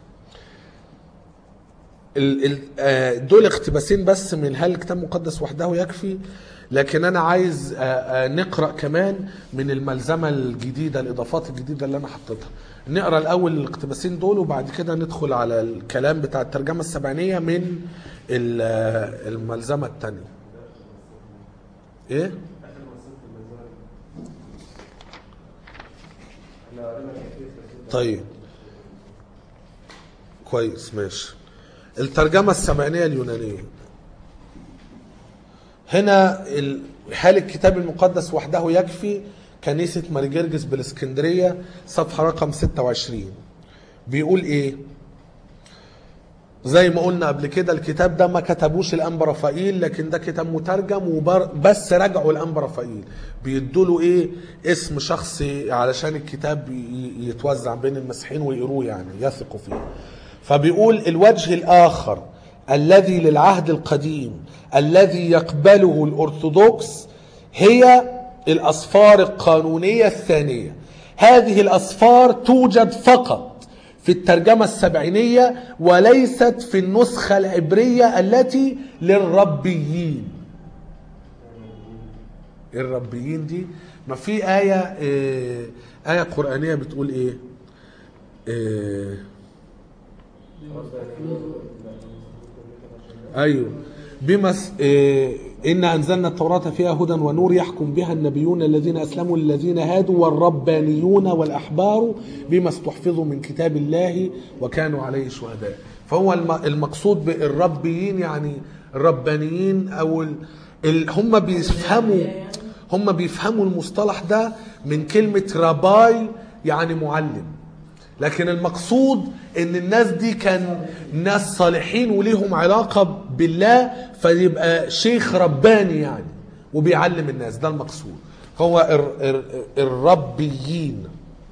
ال- ال- آه، دول اقتباسين بس من هل الكتاب المقدس وحده يكفي لكن انا عايز آه، آه، نقرا كمان من الملزمه الجديده الاضافات الجديده اللي انا حطيتها نقرا الاول الاقتباسين دول وبعد كده ندخل على الكلام بتاع الترجمه السبعينيه من ال- آه، الملزمه الثانيه ايه احنا قرينا كتير بس طيب كويس ماشي الترجمة السبعينية اليونانية هنا ال- هل الكتاب المقدس وحده يكفي كنيسة ماريجرجس بالاسكندرية صفحة رقم 26 بيقول ايه زي ما قلنا قبل كده الكتاب ده ما كتبوش الانبا رفائيل لكن ده كتاب مترجم وبر بس رجعوا الانبا رفائيل بيدوا له ايه اسم شخصي علشان الكتاب ي- يتوزع بين المسيحيين ويقروه يعني يثقوا فيه فبيقول الوجه الاخر الذي للعهد القديم الذي يقبله الارثوذكس هي الاسفار القانونيه الثانيه هذه الاسفار توجد فقط في الترجمة السبعينية وليست في النسخة العبرية التي للربيين الربيين دي ما في آية آه، آية قرآنية بتقول إيه آه، ايوه بما س... إيه إن أنزلنا التوراة فيها هدى ونور يحكم بها النبيون الذين أسلموا للذين هادوا والربانيون والأحبار بما استحفظوا من كتاب الله وكانوا عليه شهداء فهو الم... المقصود بالربيين يعني الربانيين أو ال... ال... هم بيفهموا هم بيفهموا المصطلح ده من كلمة رباي يعني معلم لكن المقصود ان الناس دي كان ناس صالحين وليهم علاقة بالله فيبقى شيخ رباني يعني وبيعلم الناس ده المقصود هو الر- الر- الربيين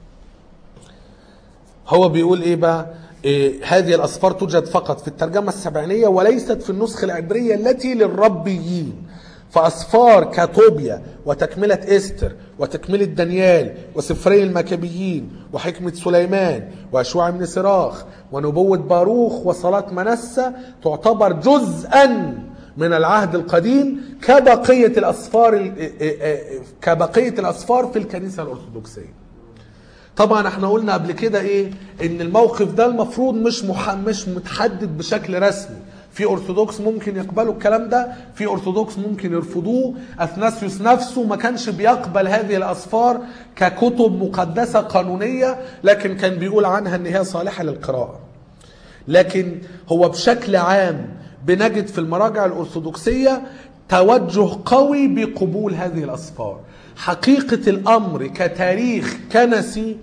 هو بيقول ايه بقى إيه هذه الاسفار توجد فقط في الترجمة السبعينية وليست في النسخة العبرية التي للربيين فأسفار كاتوبيا وتكملة إستر وتكملة دانيال وسفري المكابيين وحكمة سليمان وأشواع بن سراخ ونبوة باروخ وصلاة منسى تعتبر جزءا من العهد القديم كبقية الأسفار ال- كبقية الأسفار في الكنيسة الأرثوذكسية طبعا احنا قلنا قبل كده ايه ان الموقف ده المفروض مش مح... مش متحدد بشكل رسمي في ارثوذكس ممكن يقبلوا الكلام ده في ارثوذكس ممكن يرفضوه اثناسيوس نفسه ما كانش بيقبل هذه الاسفار ككتب مقدسه قانونيه لكن كان بيقول عنها ان هي صالحه للقراءه لكن هو بشكل عام بنجد في المراجع الأرثوذكسية توجه قوي بقبول هذه الأسفار حقيقة الأمر كتاريخ كنسي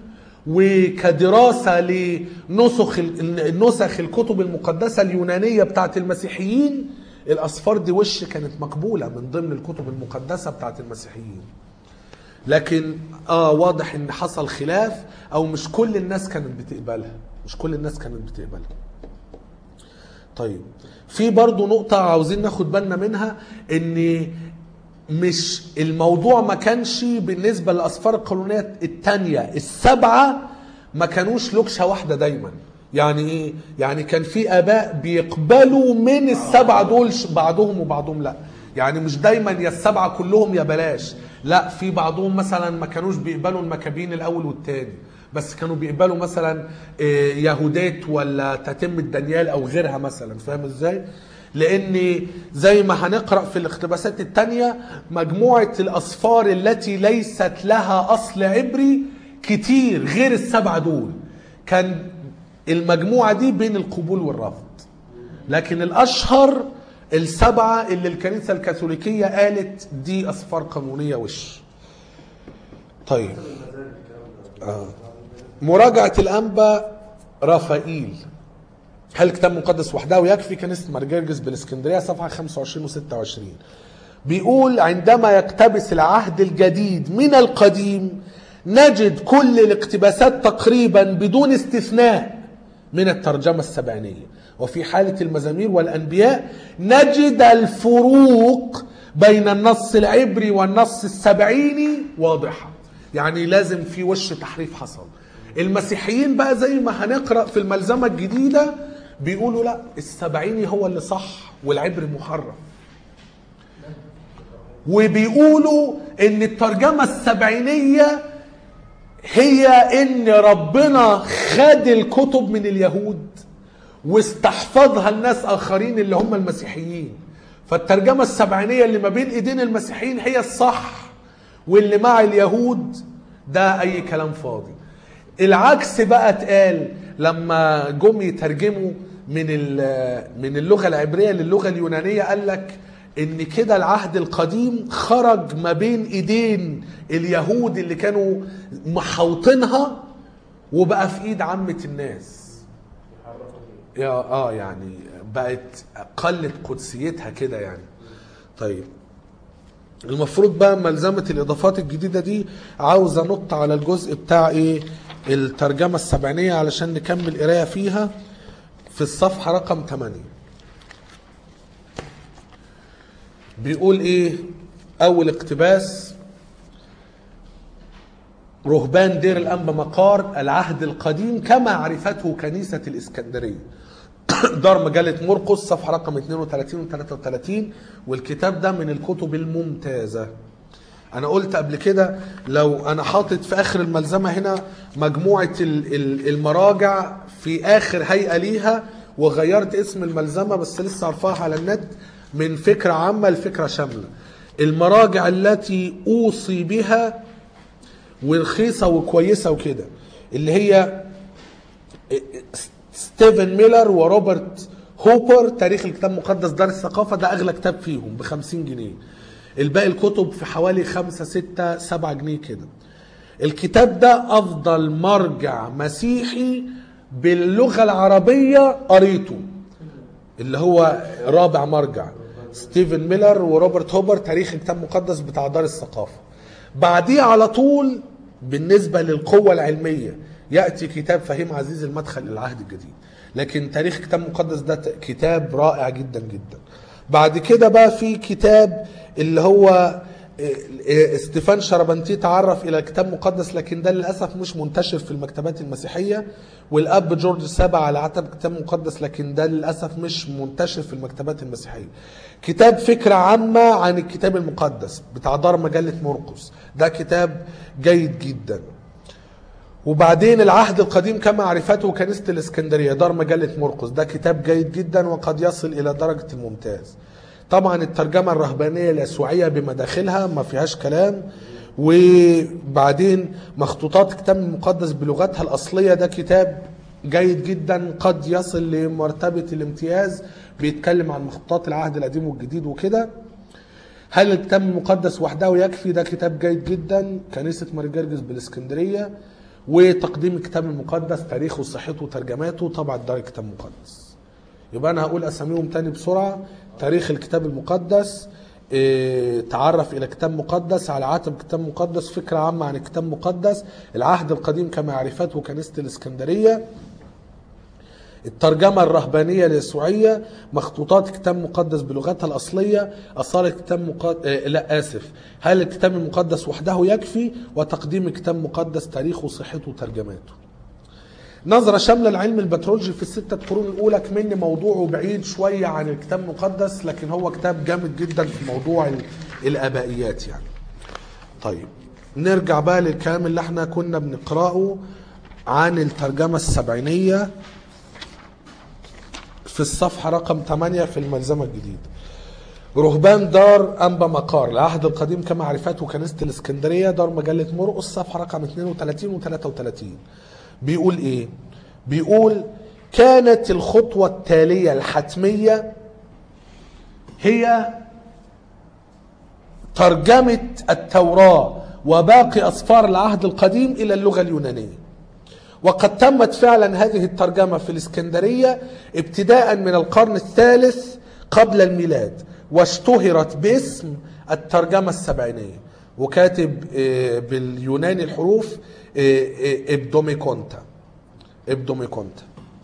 وكدراسة لنسخ النسخ الكتب المقدسة اليونانية بتاعت المسيحيين الأسفار دي وش كانت مقبولة من ضمن الكتب المقدسة بتاعت المسيحيين لكن اه واضح ان حصل خلاف او مش كل الناس كانت بتقبلها مش كل الناس كانت بتقبلها طيب في برضو نقطة عاوزين ناخد بالنا منها ان مش الموضوع ما كانش بالنسبة للأسفار القانونية التانية السبعة ما كانوش لوكشة واحدة دايما يعني ايه؟ يعني كان في اباء بيقبلوا من السبعة دول ش- بعضهم وبعضهم لا يعني مش دايما يا السبعة كلهم يا بلاش لا في بعضهم مثلا ما كانوش بيقبلوا المكابين الاول والتاني بس كانوا بيقبلوا مثلا آه، يهودات ولا تتمة دانيال او غيرها مثلا فاهم ازاي لان زي ما هنقرا في الاقتباسات التانية مجموعه الاسفار التي ليست لها اصل عبري كتير غير السبعه دول كان المجموعه دي بين القبول والرفض لكن الاشهر السبعه اللي الكنيسه الكاثوليكيه قالت دي اسفار قانونيه وش طيب آه. مراجعه الانبا رافائيل هل كتاب مقدس وحده يكفي كنيسه مرجرجس بالاسكندريه صفحه 25 و 26 بيقول عندما يقتبس العهد الجديد من القديم نجد كل الاقتباسات تقريبا بدون استثناء من الترجمه السبعينيه وفي حاله المزامير والانبياء نجد الفروق بين النص العبري والنص السبعيني واضحه يعني لازم في وش تحريف حصل المسيحيين بقى زي ما هنقرا في الملزمه الجديده بيقولوا لا السبعيني هو اللي صح والعبري محرف وبيقولوا ان الترجمه السبعينيه هي ان ربنا خد الكتب من اليهود واستحفظها الناس اخرين اللي هم المسيحيين فالترجمه السبعينيه اللي ما بين ايدين المسيحيين هي الصح واللي مع اليهود ده اي كلام فاضي العكس بقى اتقال لما جم يترجموا من ال- من اللغه العبريه للغه اليونانيه قال لك ان كده العهد القديم خرج ما بين ايدين اليهود اللي كانوا محوطينها وبقى في ايد عامه الناس يا اه يعني بقت قلت قدسيتها كده يعني طيب المفروض بقى ملزمة الإضافات الجديدة دي عاوز أنط على الجزء بتاع إيه الترجمة السبعينية علشان نكمل قراية فيها في الصفحة رقم 8 بيقول إيه أول اقتباس رهبان دير الأنبا مقار العهد القديم كما عرفته كنيسة الإسكندرية دار مجلة مرقس صفحة رقم 32 و 33 والكتاب ده من الكتب الممتازة أنا قلت قبل كده لو أنا حاطط في آخر الملزمة هنا مجموعة ال- ال- المراجع في آخر هيئة ليها وغيرت اسم الملزمة بس لسه هرفعها على النت من فكرة عامة لفكرة شاملة المراجع التي أوصي بها ورخيصة وكويسة وكده اللي هي ستيفن ميلر وروبرت هوبر تاريخ الكتاب المقدس دار الثقافة ده أغلى كتاب فيهم ب 50 جنيه الباقي الكتب في حوالي 5 6 7 جنيه كده الكتاب ده أفضل مرجع مسيحي باللغة العربية قريته اللي هو رابع مرجع ستيفن ميلر وروبرت هوبر تاريخ الكتاب المقدس بتاع دار الثقافة بعديه على طول بالنسبة للقوة العلمية يأتي كتاب فهيم عزيز المدخل للعهد الجديد لكن تاريخ الكتاب المقدس ده كتاب رائع جدا جدا بعد كده بقى في كتاب اللي هو استيفان شربنتي تعرف الى الكتاب المقدس لكن ده للاسف مش منتشر في المكتبات المسيحيه والاب جورج سابع على عتب الكتاب المقدس لكن ده للاسف مش منتشر في المكتبات المسيحيه كتاب فكره عامه عن الكتاب المقدس بتاع دار مجله مرقس ده كتاب جيد جدا وبعدين العهد القديم كما عرفته كنيسة الإسكندرية دار مجلة مرقس ده كتاب جيد جدا وقد يصل إلى درجة الممتاز طبعا الترجمة الرهبانية اليسوعية بمداخلها ما فيهاش كلام وبعدين مخطوطات الكتاب المقدس بلغتها الأصلية ده كتاب جيد جدا قد يصل لمرتبة الامتياز بيتكلم عن مخطوطات العهد القديم والجديد وكده هل الكتاب المقدس وحده يكفي ده كتاب جيد جدا كنيسة ماري جرجس بالاسكندرية وتقديم الكتاب المقدس تاريخه وصحته وترجماته طبعا دار الكتاب المقدس يبقى انا هقول اساميهم تاني بسرعه تاريخ الكتاب المقدس إيه، تعرف الى كتاب مقدس على عاتب كتاب مقدس فكره عامه عن الكتاب المقدس العهد القديم كما عرفته كنيسه الاسكندريه الترجمة الرهبانية اليسوعية مخطوطات كتاب مقدس بلغتها الأصلية أصالة كتاب مقدس آه لا آسف هل الكتاب المقدس وحده يكفي وتقديم كتاب مقدس تاريخه وصحته وترجماته نظرة شاملة لعلم البترولوجي في الستة قرون الأولى كمني موضوعه بعيد شوية عن الكتاب المقدس لكن هو كتاب جامد جدا في موضوع ال- الآبائيات يعني طيب نرجع بقى للكلام اللي احنا كنا بنقرأه عن الترجمة السبعينية في الصفحة رقم 8 في الملزمة الجديدة رهبان دار أنبا مقار العهد القديم كما عرفته كنيسة الإسكندرية دار مجلة مرقس صفحة رقم 32 و 33 بيقول إيه؟ بيقول كانت الخطوة التالية الحتمية هي ترجمة التوراة وباقي أسفار العهد القديم إلى اللغة اليونانية وقد تمت فعلا هذه الترجمة في الإسكندرية ابتداء من القرن الثالث قبل الميلاد واشتهرت باسم الترجمة السبعينية وكاتب آه، باليوناني الحروف آه، آه، ابدوميكونتا ابدوميكونتا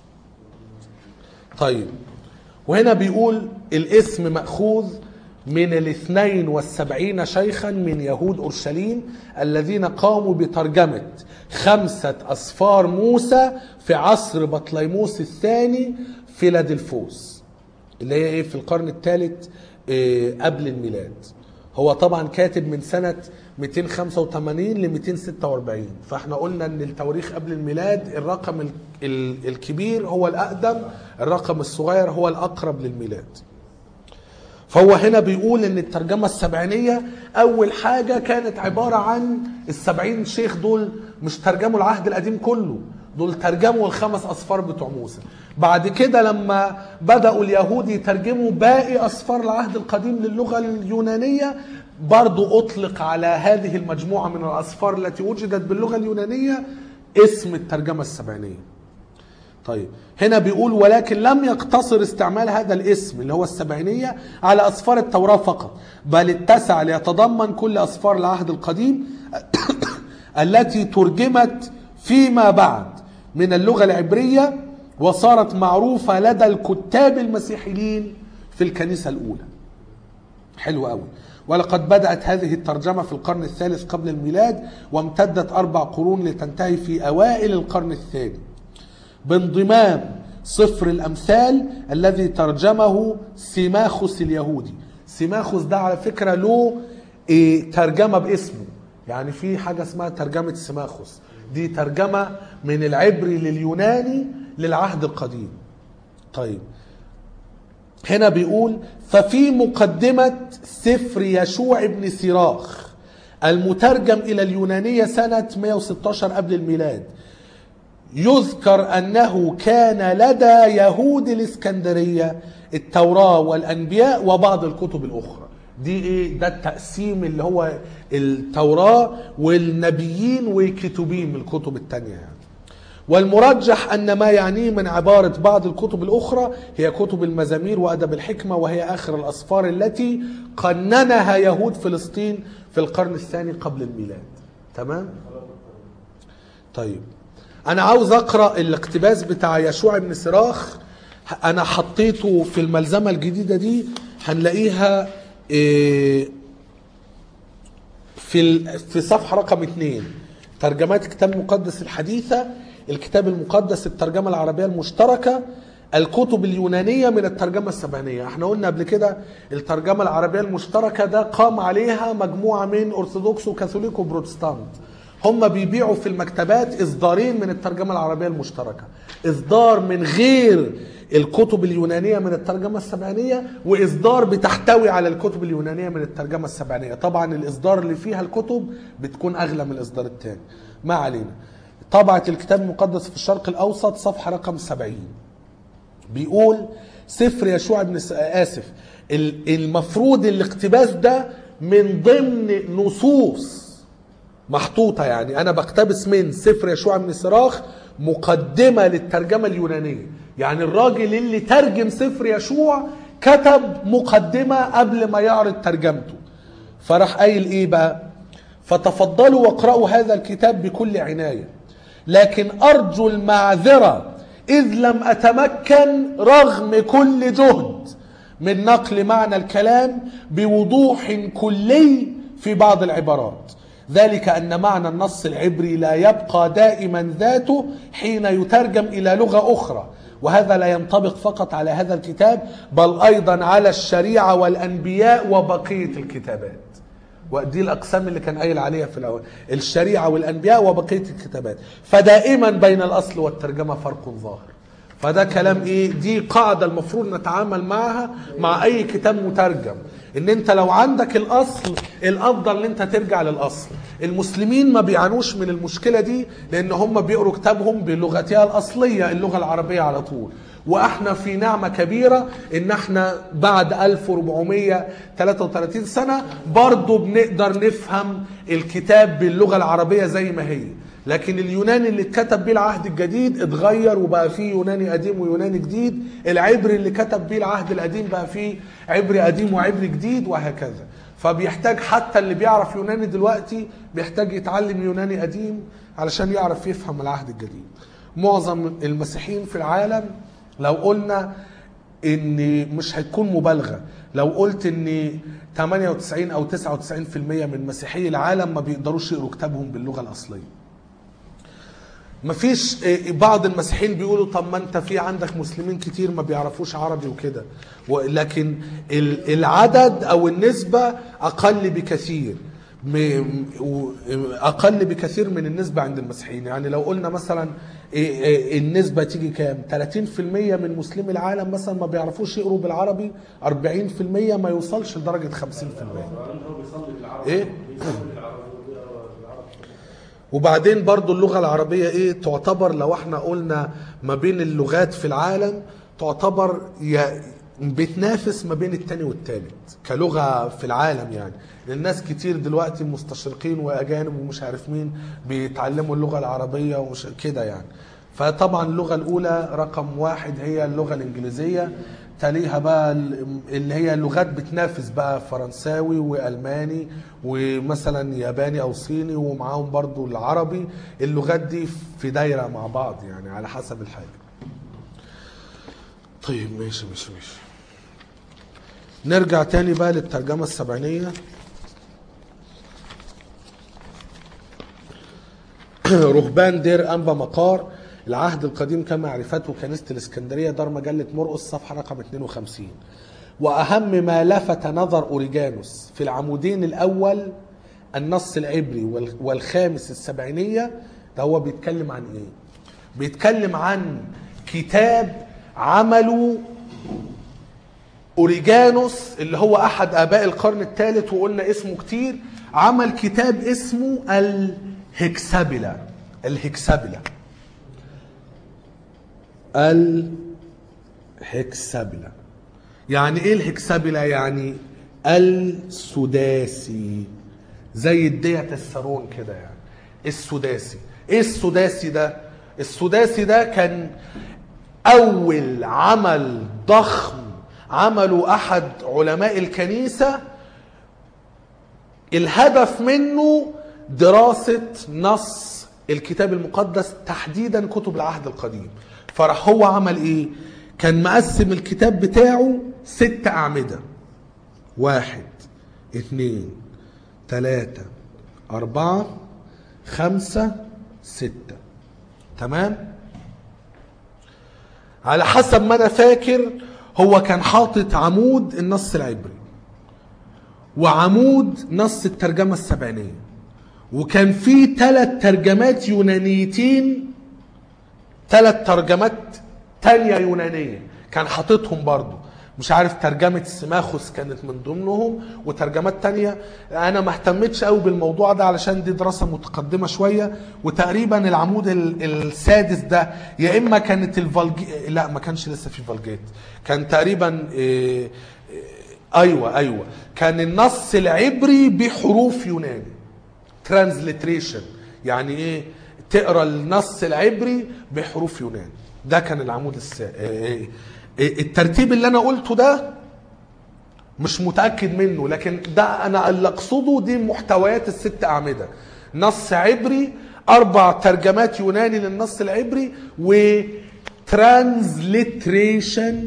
طيب وهنا بيقول الاسم مأخوذ من الاثنين والسبعين شيخا من يهود أورشليم الذين قاموا بترجمة خمسة أسفار موسى في عصر بطليموس الثاني فيلادلفوس اللي هي ايه في القرن الثالث إيه قبل الميلاد هو طبعا كاتب من سنة 285 ل 246 فاحنا قلنا ان التواريخ قبل الميلاد الرقم ال- ال- الكبير هو الأقدم الرقم الصغير هو الأقرب للميلاد فهو هنا بيقول ان الترجمة السبعينية اول حاجة كانت عبارة عن السبعين شيخ دول مش ترجموا العهد القديم كله دول ترجموا الخمس اصفار بتوع موسى بعد كده لما بدأوا اليهود يترجموا باقي اصفار العهد القديم للغة اليونانية برضو اطلق على هذه المجموعة من الاصفار التي وجدت باللغة اليونانية اسم الترجمة السبعينية طيب هنا بيقول ولكن لم يقتصر استعمال هذا الاسم اللي هو السبعينية على أسفار التوراة فقط بل اتسع ليتضمن كل أسفار العهد القديم التي ترجمت فيما بعد من اللغة العبرية وصارت معروفة لدى الكتاب المسيحيين في الكنيسة الأولى حلو قوي ولقد بدأت هذه الترجمة في القرن الثالث قبل الميلاد وامتدت أربع قرون لتنتهي في أوائل القرن الثاني بانضمام صفر الأمثال الذي ترجمه سيماخوس اليهودي سيماخوس ده على فكرة له إيه ترجمة باسمه يعني في حاجة اسمها ترجمة سيماخوس دي ترجمة من العبري لليوناني للعهد القديم طيب هنا بيقول ففي مقدمة سفر يشوع بن سيراخ المترجم إلى اليونانية سنة 116 قبل الميلاد يذكر أنه كان لدى يهود الإسكندرية التوراة والأنبياء وبعض الكتب الأخرى دي إيه ده التقسيم اللي هو التوراة والنبيين وكتبين من الكتب التانية يعني والمرجح أن ما يعنيه من عبارة بعض الكتب الأخرى هي كتب المزامير وأدب الحكمة وهي آخر الأسفار التي قننها يهود فلسطين في القرن الثاني قبل الميلاد تمام؟ طيب أنا عاوز أقرأ الاقتباس بتاع يشوع بن سراخ أنا حطيته في الملزمة الجديدة دي هنلاقيها إيه في ال- في صفحة رقم اثنين ترجمات الكتاب المقدس الحديثة الكتاب المقدس الترجمة العربية المشتركة الكتب اليونانية من الترجمة السبعينية احنا قلنا قبل كده الترجمة العربية المشتركة ده قام عليها مجموعة من أرثوذكس وكاثوليك وبروتستانت هم بيبيعوا في المكتبات إصدارين من الترجمة العربية المشتركة إصدار من غير الكتب اليونانية من الترجمة السبعينية وإصدار بتحتوي على الكتب اليونانية من الترجمة السبعينية طبعا الإصدار اللي فيها الكتب بتكون أغلى من الإصدار الثاني ما علينا طبعة الكتاب المقدس في الشرق الأوسط صفحة رقم 70 بيقول سفر يشوع بن س- آسف ال- المفروض الاقتباس ده من ضمن نصوص محطوطة يعني أنا بقتبس من سفر يشوع بن سراخ مقدمة للترجمة اليونانية يعني الراجل اللي ترجم سفر يشوع كتب مقدمة قبل ما يعرض ترجمته فراح قايل إيه بقى فتفضلوا واقرأوا هذا الكتاب بكل عناية لكن أرجو المعذرة إذ لم أتمكن رغم كل جهد من نقل معنى الكلام بوضوح كلي في بعض العبارات ذلك أن معنى النص العبري لا يبقى دائما ذاته حين يترجم إلى لغة أخرى وهذا لا ينطبق فقط على هذا الكتاب بل أيضا على الشريعة والأنبياء وبقية الكتابات ودي الأقسام اللي كان قايل عليها في الأول الشريعة والأنبياء وبقية الكتابات فدائما بين الأصل والترجمة فرق ظاهر فده كلام ايه دي قاعدة المفروض نتعامل معها مع اي كتاب مترجم ان انت لو عندك الاصل الافضل ان انت ترجع للاصل المسلمين ما بيعانوش من المشكلة دي لان هم بيقروا كتابهم بلغتها الاصلية اللغة العربية على طول واحنا في نعمة كبيرة ان احنا بعد 1433 سنة برضو بنقدر نفهم الكتاب باللغة العربية زي ما هي لكن اليوناني اللي اتكتب بيه العهد الجديد اتغير وبقى فيه يوناني قديم ويوناني جديد العبري اللي كتب بيه العهد القديم بقى فيه عبري قديم وعبري جديد وهكذا فبيحتاج حتى اللي بيعرف يوناني دلوقتي بيحتاج يتعلم يوناني قديم علشان يعرف يفهم العهد الجديد معظم المسيحيين في العالم لو قلنا ان مش هتكون مبالغه لو قلت ان 98 او 99% من مسيحي العالم ما بيقدروش يقروا كتابهم باللغه الاصليه مفيش إيه، بعض المسيحيين بيقولوا طب ما انت في عندك مسلمين كتير ما بيعرفوش عربي وكده لكن ال- العدد او النسبة اقل بكثير م- و- اقل بكثير من النسبة عند المسيحيين يعني لو قلنا مثلا إيه، إيه، النسبة تيجي كام 30% من مسلمي العالم مثلا ما بيعرفوش يقروا بالعربي 40% ما يوصلش لدرجة 50% هو بيصلي بالعربي ايه بيصلي بالعربي وبيقرا بالعربي وبعدين برضو اللغة العربية ايه تعتبر لو احنا قلنا ما بين اللغات في العالم تعتبر يا- بتنافس ما بين التاني والتالت كلغة في العالم يعني لأن الناس كتير دلوقتي مستشرقين وأجانب ومش عارف مين بيتعلموا اللغة العربية ومش كده يعني فطبعا اللغة الأولى رقم واحد هي اللغة الإنجليزية تليها بقى ال- اللي هي لغات بتنافس بقى فرنساوي والماني ومثلا ياباني او صيني ومعاهم برضو العربي اللغات دي في دايره مع بعض يعني على حسب الحاجه طيب ماشي ماشي ماشي نرجع تاني بقى للترجمه السبعينيه رهبان دير أنبا مقار العهد القديم كما عرفته كنيسة الإسكندرية دار مجلة مرقس صفحة رقم 52 وأهم ما لفت نظر أوريجانوس في العمودين الأول النص العبري وال- والخامس السبعينية ده هو بيتكلم عن إيه؟ بيتكلم عن كتاب عملوا اوريجانوس اللي هو احد اباء القرن الثالث وقلنا اسمه كتير عمل كتاب اسمه الهكسابيلا الهكسابيلا الهكسابيلا يعني ايه الهكسابيلا يعني السداسي زي الدية السارون كده يعني السداسي ايه السداسي ده السداسي ده كان اول عمل ضخم عمله احد علماء الكنيسه الهدف منه دراسه نص الكتاب المقدس تحديدا كتب العهد القديم فراح هو عمل ايه كان مقسم الكتاب بتاعه ست اعمده واحد اتنين تلاتة أربعة خمسة ستة تمام على حسب ما أنا فاكر هو كان حاطط عمود النص العبري وعمود نص الترجمة السبعينية وكان في ثلاث ترجمات يونانيتين ثلاث ترجمات تانية يونانية كان حاططهم برضو مش عارف ترجمة سماخوس كانت من ضمنهم وترجمات تانية أنا ما اهتمتش قوي بالموضوع ده علشان دي دراسة متقدمة شوية وتقريبا العمود ال- السادس ده يا إما كانت الفالجي لا ما كانش لسه في فالجيت كان تقريبا إيه، إيه، أيوة أيوة كان النص العبري بحروف يوناني ترانزليتريشن يعني ايه تقرا النص العبري بحروف يوناني ده كان العمود السا... إيه إيه الترتيب اللي انا قلته ده مش متاكد منه لكن ده انا اللي اقصده دي محتويات الست اعمده نص عبري اربع ترجمات يوناني للنص العبري و ترانزليتريشن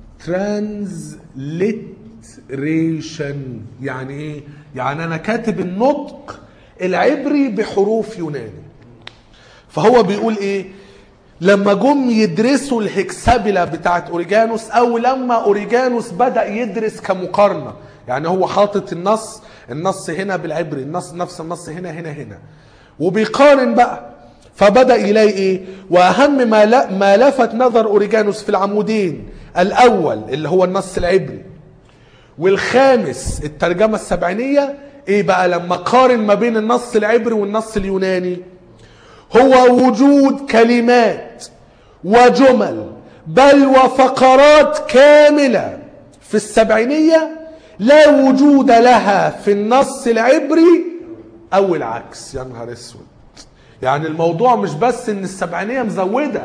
ترانزليتريشن يعني ايه يعني انا كاتب النطق العبري بحروف يوناني فهو بيقول ايه لما جم يدرسوا الهكسابيلا بتاعت اوريجانوس او لما اوريجانوس بدا يدرس كمقارنه يعني هو حاطط النص النص هنا بالعبري النص نفس النص هنا هنا هنا وبيقارن بقى فبدا يلاقي ايه واهم ما ل- ما لفت نظر اوريجانوس في العمودين الاول اللي هو النص العبري والخامس الترجمه السبعينيه ايه بقى لما قارن ما بين النص العبري والنص اليوناني هو وجود كلمات وجمل بل وفقرات كامله في السبعينيه لا وجود لها في النص العبري او العكس يا نهار اسود يعني الموضوع مش بس ان السبعينيه مزوده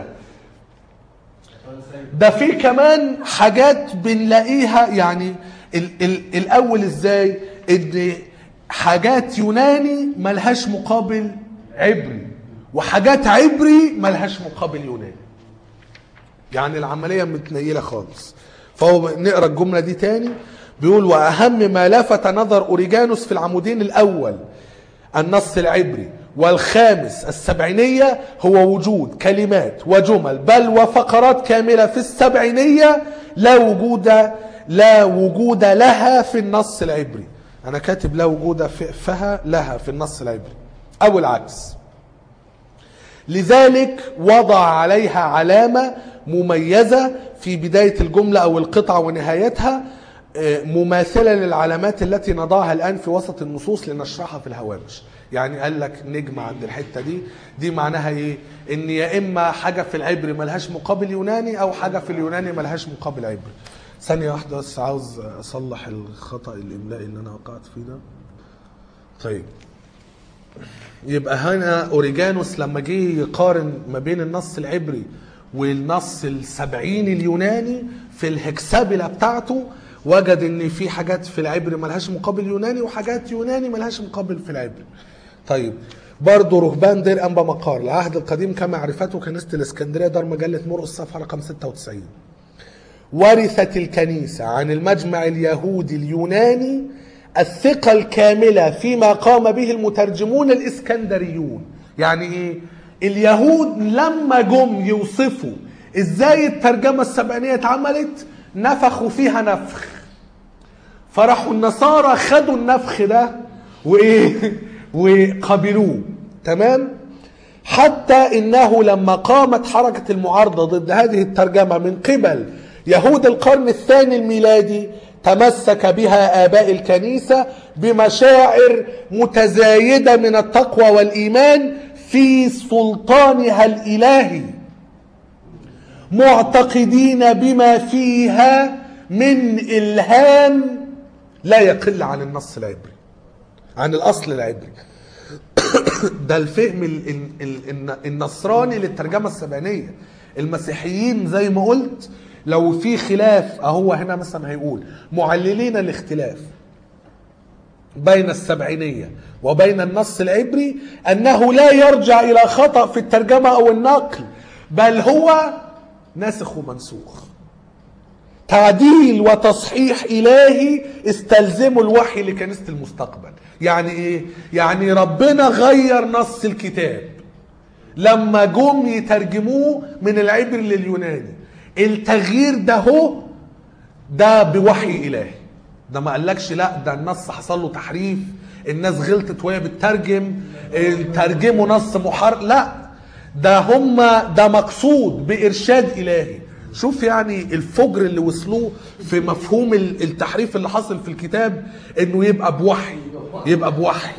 ده في كمان حاجات بنلاقيها يعني ال ال الاول ازاي ان حاجات يوناني ملهاش مقابل عبري وحاجات عبري ملهاش مقابل يوناني يعني العمليه متنيله خالص فهو نقرا الجمله دي تاني بيقول واهم ما لفت نظر اوريجانوس في العمودين الاول النص العبري والخامس السبعينية هو وجود كلمات وجمل بل وفقرات كاملة في السبعينية لا وجود لا وجود لها في النص العبري أنا كاتب لا وجود في- فها لها في النص العبري أو العكس لذلك وضع عليها علامة مميزة في بداية الجملة أو القطعة ونهايتها آه، مماثلة للعلامات التي نضعها الآن في وسط النصوص لنشرحها في الهوامش يعني قال لك نجمة عند الحتة دي دي معناها ايه ان يا اما حاجة في العبري ملهاش مقابل يوناني او حاجة في اليوناني ملهاش مقابل عبري ثانية واحدة بس عاوز اصلح الخطأ الاملائي اللي انا وقعت فيه ده طيب يبقى هنا اوريجانوس لما جه يقارن ما بين النص العبري والنص السبعيني اليوناني في الهكسابيلا بتاعته وجد ان في حاجات في العبري ملهاش مقابل يوناني وحاجات يوناني ملهاش مقابل في العبري طيب برضه رهبان دير انبا مقار العهد القديم كما عرفته كنيسه الاسكندريه دار مجله مرقس صفحه رقم 96 ورثت الكنيسة عن المجمع اليهودي اليوناني الثقة الكاملة فيما قام به المترجمون الإسكندريون يعني إيه؟ اليهود لما جم يوصفوا إزاي الترجمة السبعينية اتعملت نفخوا فيها نفخ فراحوا النصارى خدوا النفخ ده وايه وقبلوه تمام حتى انه لما قامت حركه المعارضه ضد هذه الترجمه من قبل يهود القرن الثاني الميلادي تمسك بها اباء الكنيسه بمشاعر متزايده من التقوى والايمان في سلطانها الالهي معتقدين بما فيها من الهام لا يقل عن النص العبري عن الاصل العبري ده الفهم ال- ال- ال- الن- النصراني للترجمه السبعينيه المسيحيين زي ما قلت لو في خلاف اهو هنا مثلا هيقول معللين الاختلاف بين السبعينية وبين النص العبري أنه لا يرجع إلى خطأ في الترجمة أو النقل بل هو ناسخ ومنسوخ تعديل وتصحيح إلهي استلزموا الوحي لكنيسة المستقبل يعني إيه؟ يعني ربنا غير نص الكتاب لما جم يترجموه من العبري لليوناني التغيير ده هو ده بوحي إلهي ده ما قالكش لا ده النص حصل له تحريف الناس غلطت وهي بتترجم ترجموا نص محر لا ده هم ده مقصود بإرشاد إلهي شوف يعني الفجر اللي وصلوه في مفهوم ال- التحريف اللي حصل في الكتاب انه يبقى بوحي يبقى بوحي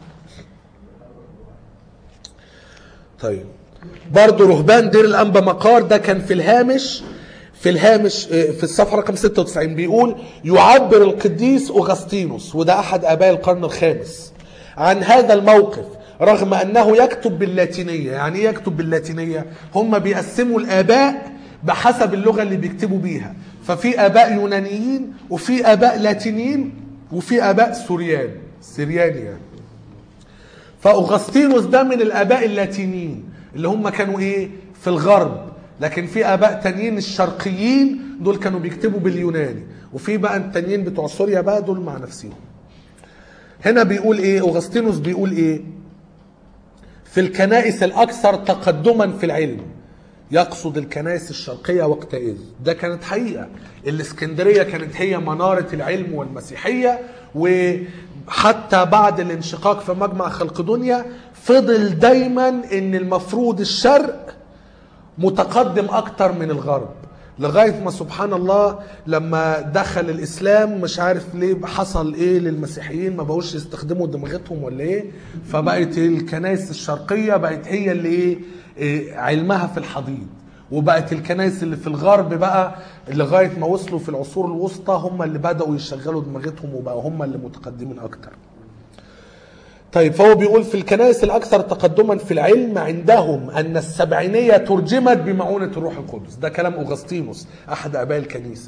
طيب برضه رهبان دير الانبا مقار ده كان في الهامش في الهامش آه، في الصفحه رقم 96 بيقول يعبر القديس اوغسطينوس وده احد اباء القرن الخامس عن هذا الموقف رغم انه يكتب باللاتينيه يعني ايه يكتب باللاتينيه هم بيقسموا الاباء بحسب اللغه اللي بيكتبوا بيها ففي اباء يونانيين وفي اباء لاتينيين وفي اباء سوريان سريان يعني فاوغسطينوس ده من الاباء اللاتينيين اللي هم كانوا ايه في الغرب لكن في اباء تانيين الشرقيين دول كانوا بيكتبوا باليوناني وفي بقى التانيين بتوع سوريا بقى دول مع نفسهم هنا بيقول ايه اوغسطينوس بيقول ايه في الكنائس الاكثر تقدما في العلم يقصد الكنائس الشرقية وقتئذ ده كانت حقيقة الاسكندرية كانت هي منارة العلم والمسيحية وحتى بعد الانشقاق في مجمع خلق دنيا فضل دايما ان المفروض الشرق متقدم اكتر من الغرب لغايه ما سبحان الله لما دخل الاسلام مش عارف ليه حصل ايه للمسيحيين ما بقوش يستخدموا دماغتهم ولا ايه فبقت الكنائس الشرقيه بقت هي اللي ايه, إيه علمها في الحضيض وبقت الكنائس اللي في الغرب بقى لغايه ما وصلوا في العصور الوسطى هم اللي بداوا يشغلوا دماغتهم وبقوا هم اللي متقدمين اكتر طيب فهو بيقول في الكنائس الأكثر تقدما في العلم عندهم أن السبعينية ترجمت بمعونة الروح القدس ده كلام أغسطينوس أحد آباء الكنيسة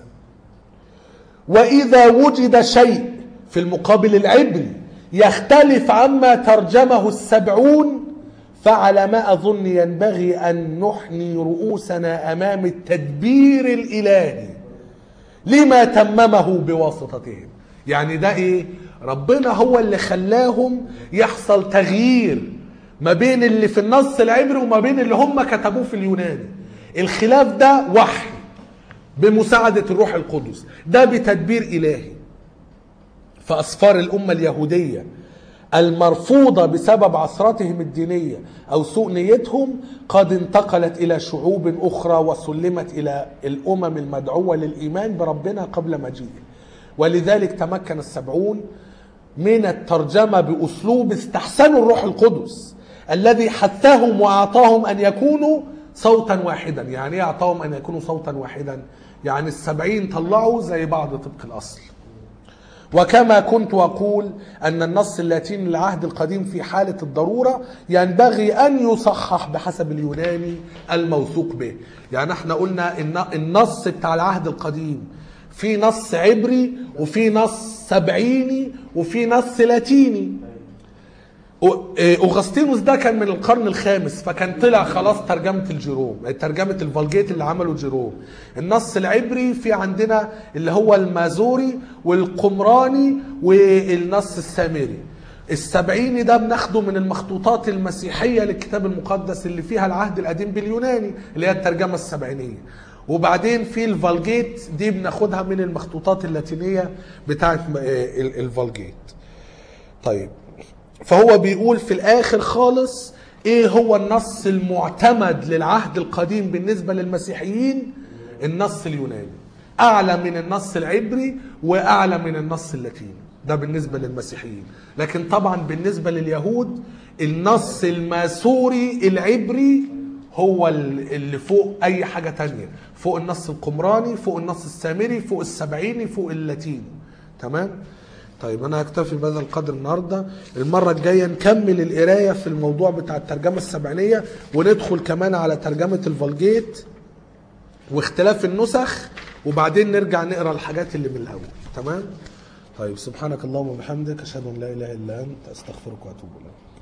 وإذا وجد شيء في المقابل العبري يختلف عما ترجمه السبعون فعلى ما أظن ينبغي أن نحني رؤوسنا أمام التدبير الإلهي لما تممه بواسطتهم يعني ده ايه ربنا هو اللي خلاهم يحصل تغيير ما بين اللي في النص العبري وما بين اللي هم كتبوه في اليوناني الخلاف ده وحي بمساعدة الروح القدس ده بتدبير إلهي فأسفار الأمة اليهودية المرفوضة بسبب عثرتهم الدينية أو سوء نيتهم قد انتقلت إلى شعوب أخرى وسلمت إلى الأمم المدعوة للإيمان بربنا قبل مجيئه ولذلك تمكن السبعون من الترجمة بأسلوب استحسنوا الروح القدس الذي حثهم وأعطاهم أن يكونوا صوتا واحدا يعني إيه أعطاهم أن يكونوا صوتا واحدا يعني السبعين طلعوا زي بعض طبق الأصل وكما كنت أقول أن النص اللاتيني للعهد القديم في حالة الضرورة ينبغي أن يصحح بحسب اليوناني الموثوق به يعني احنا قلنا إن النص بتاع العهد القديم في نص عبري وفي نص سبعيني وفي نص لاتيني اوغسطينوس ده كان من القرن الخامس فكان طلع خلاص ترجمه الجيروم ترجمه الفالجيت اللي عمله جيروم النص العبري في عندنا اللي هو المازوري والقمراني والنص السامري السبعيني ده بناخده من المخطوطات المسيحيه للكتاب المقدس اللي فيها العهد القديم باليوناني اللي هي الترجمه السبعينيه وبعدين في الفالجيت دي بناخدها من المخطوطات اللاتينيه بتاعت الفالجيت طيب فهو بيقول في الاخر خالص ايه هو النص المعتمد للعهد القديم بالنسبه للمسيحيين النص اليوناني اعلى من النص العبري واعلى من النص اللاتيني ده بالنسبه للمسيحيين لكن طبعا بالنسبه لليهود النص الماسوري العبري هو ال- اللي فوق اي حاجه تانية فوق النص القمراني فوق النص السامري فوق السبعيني فوق اللاتيني تمام طيب انا هكتفي بهذا القدر النهارده المره الجايه نكمل القرايه في الموضوع بتاع الترجمه السبعينيه وندخل كمان على ترجمه الفولجيت واختلاف النسخ وبعدين نرجع نقرا الحاجات اللي من الاول تمام طيب سبحانك اللهم وبحمدك اشهد ان لا اله الا انت استغفرك واتوب اليك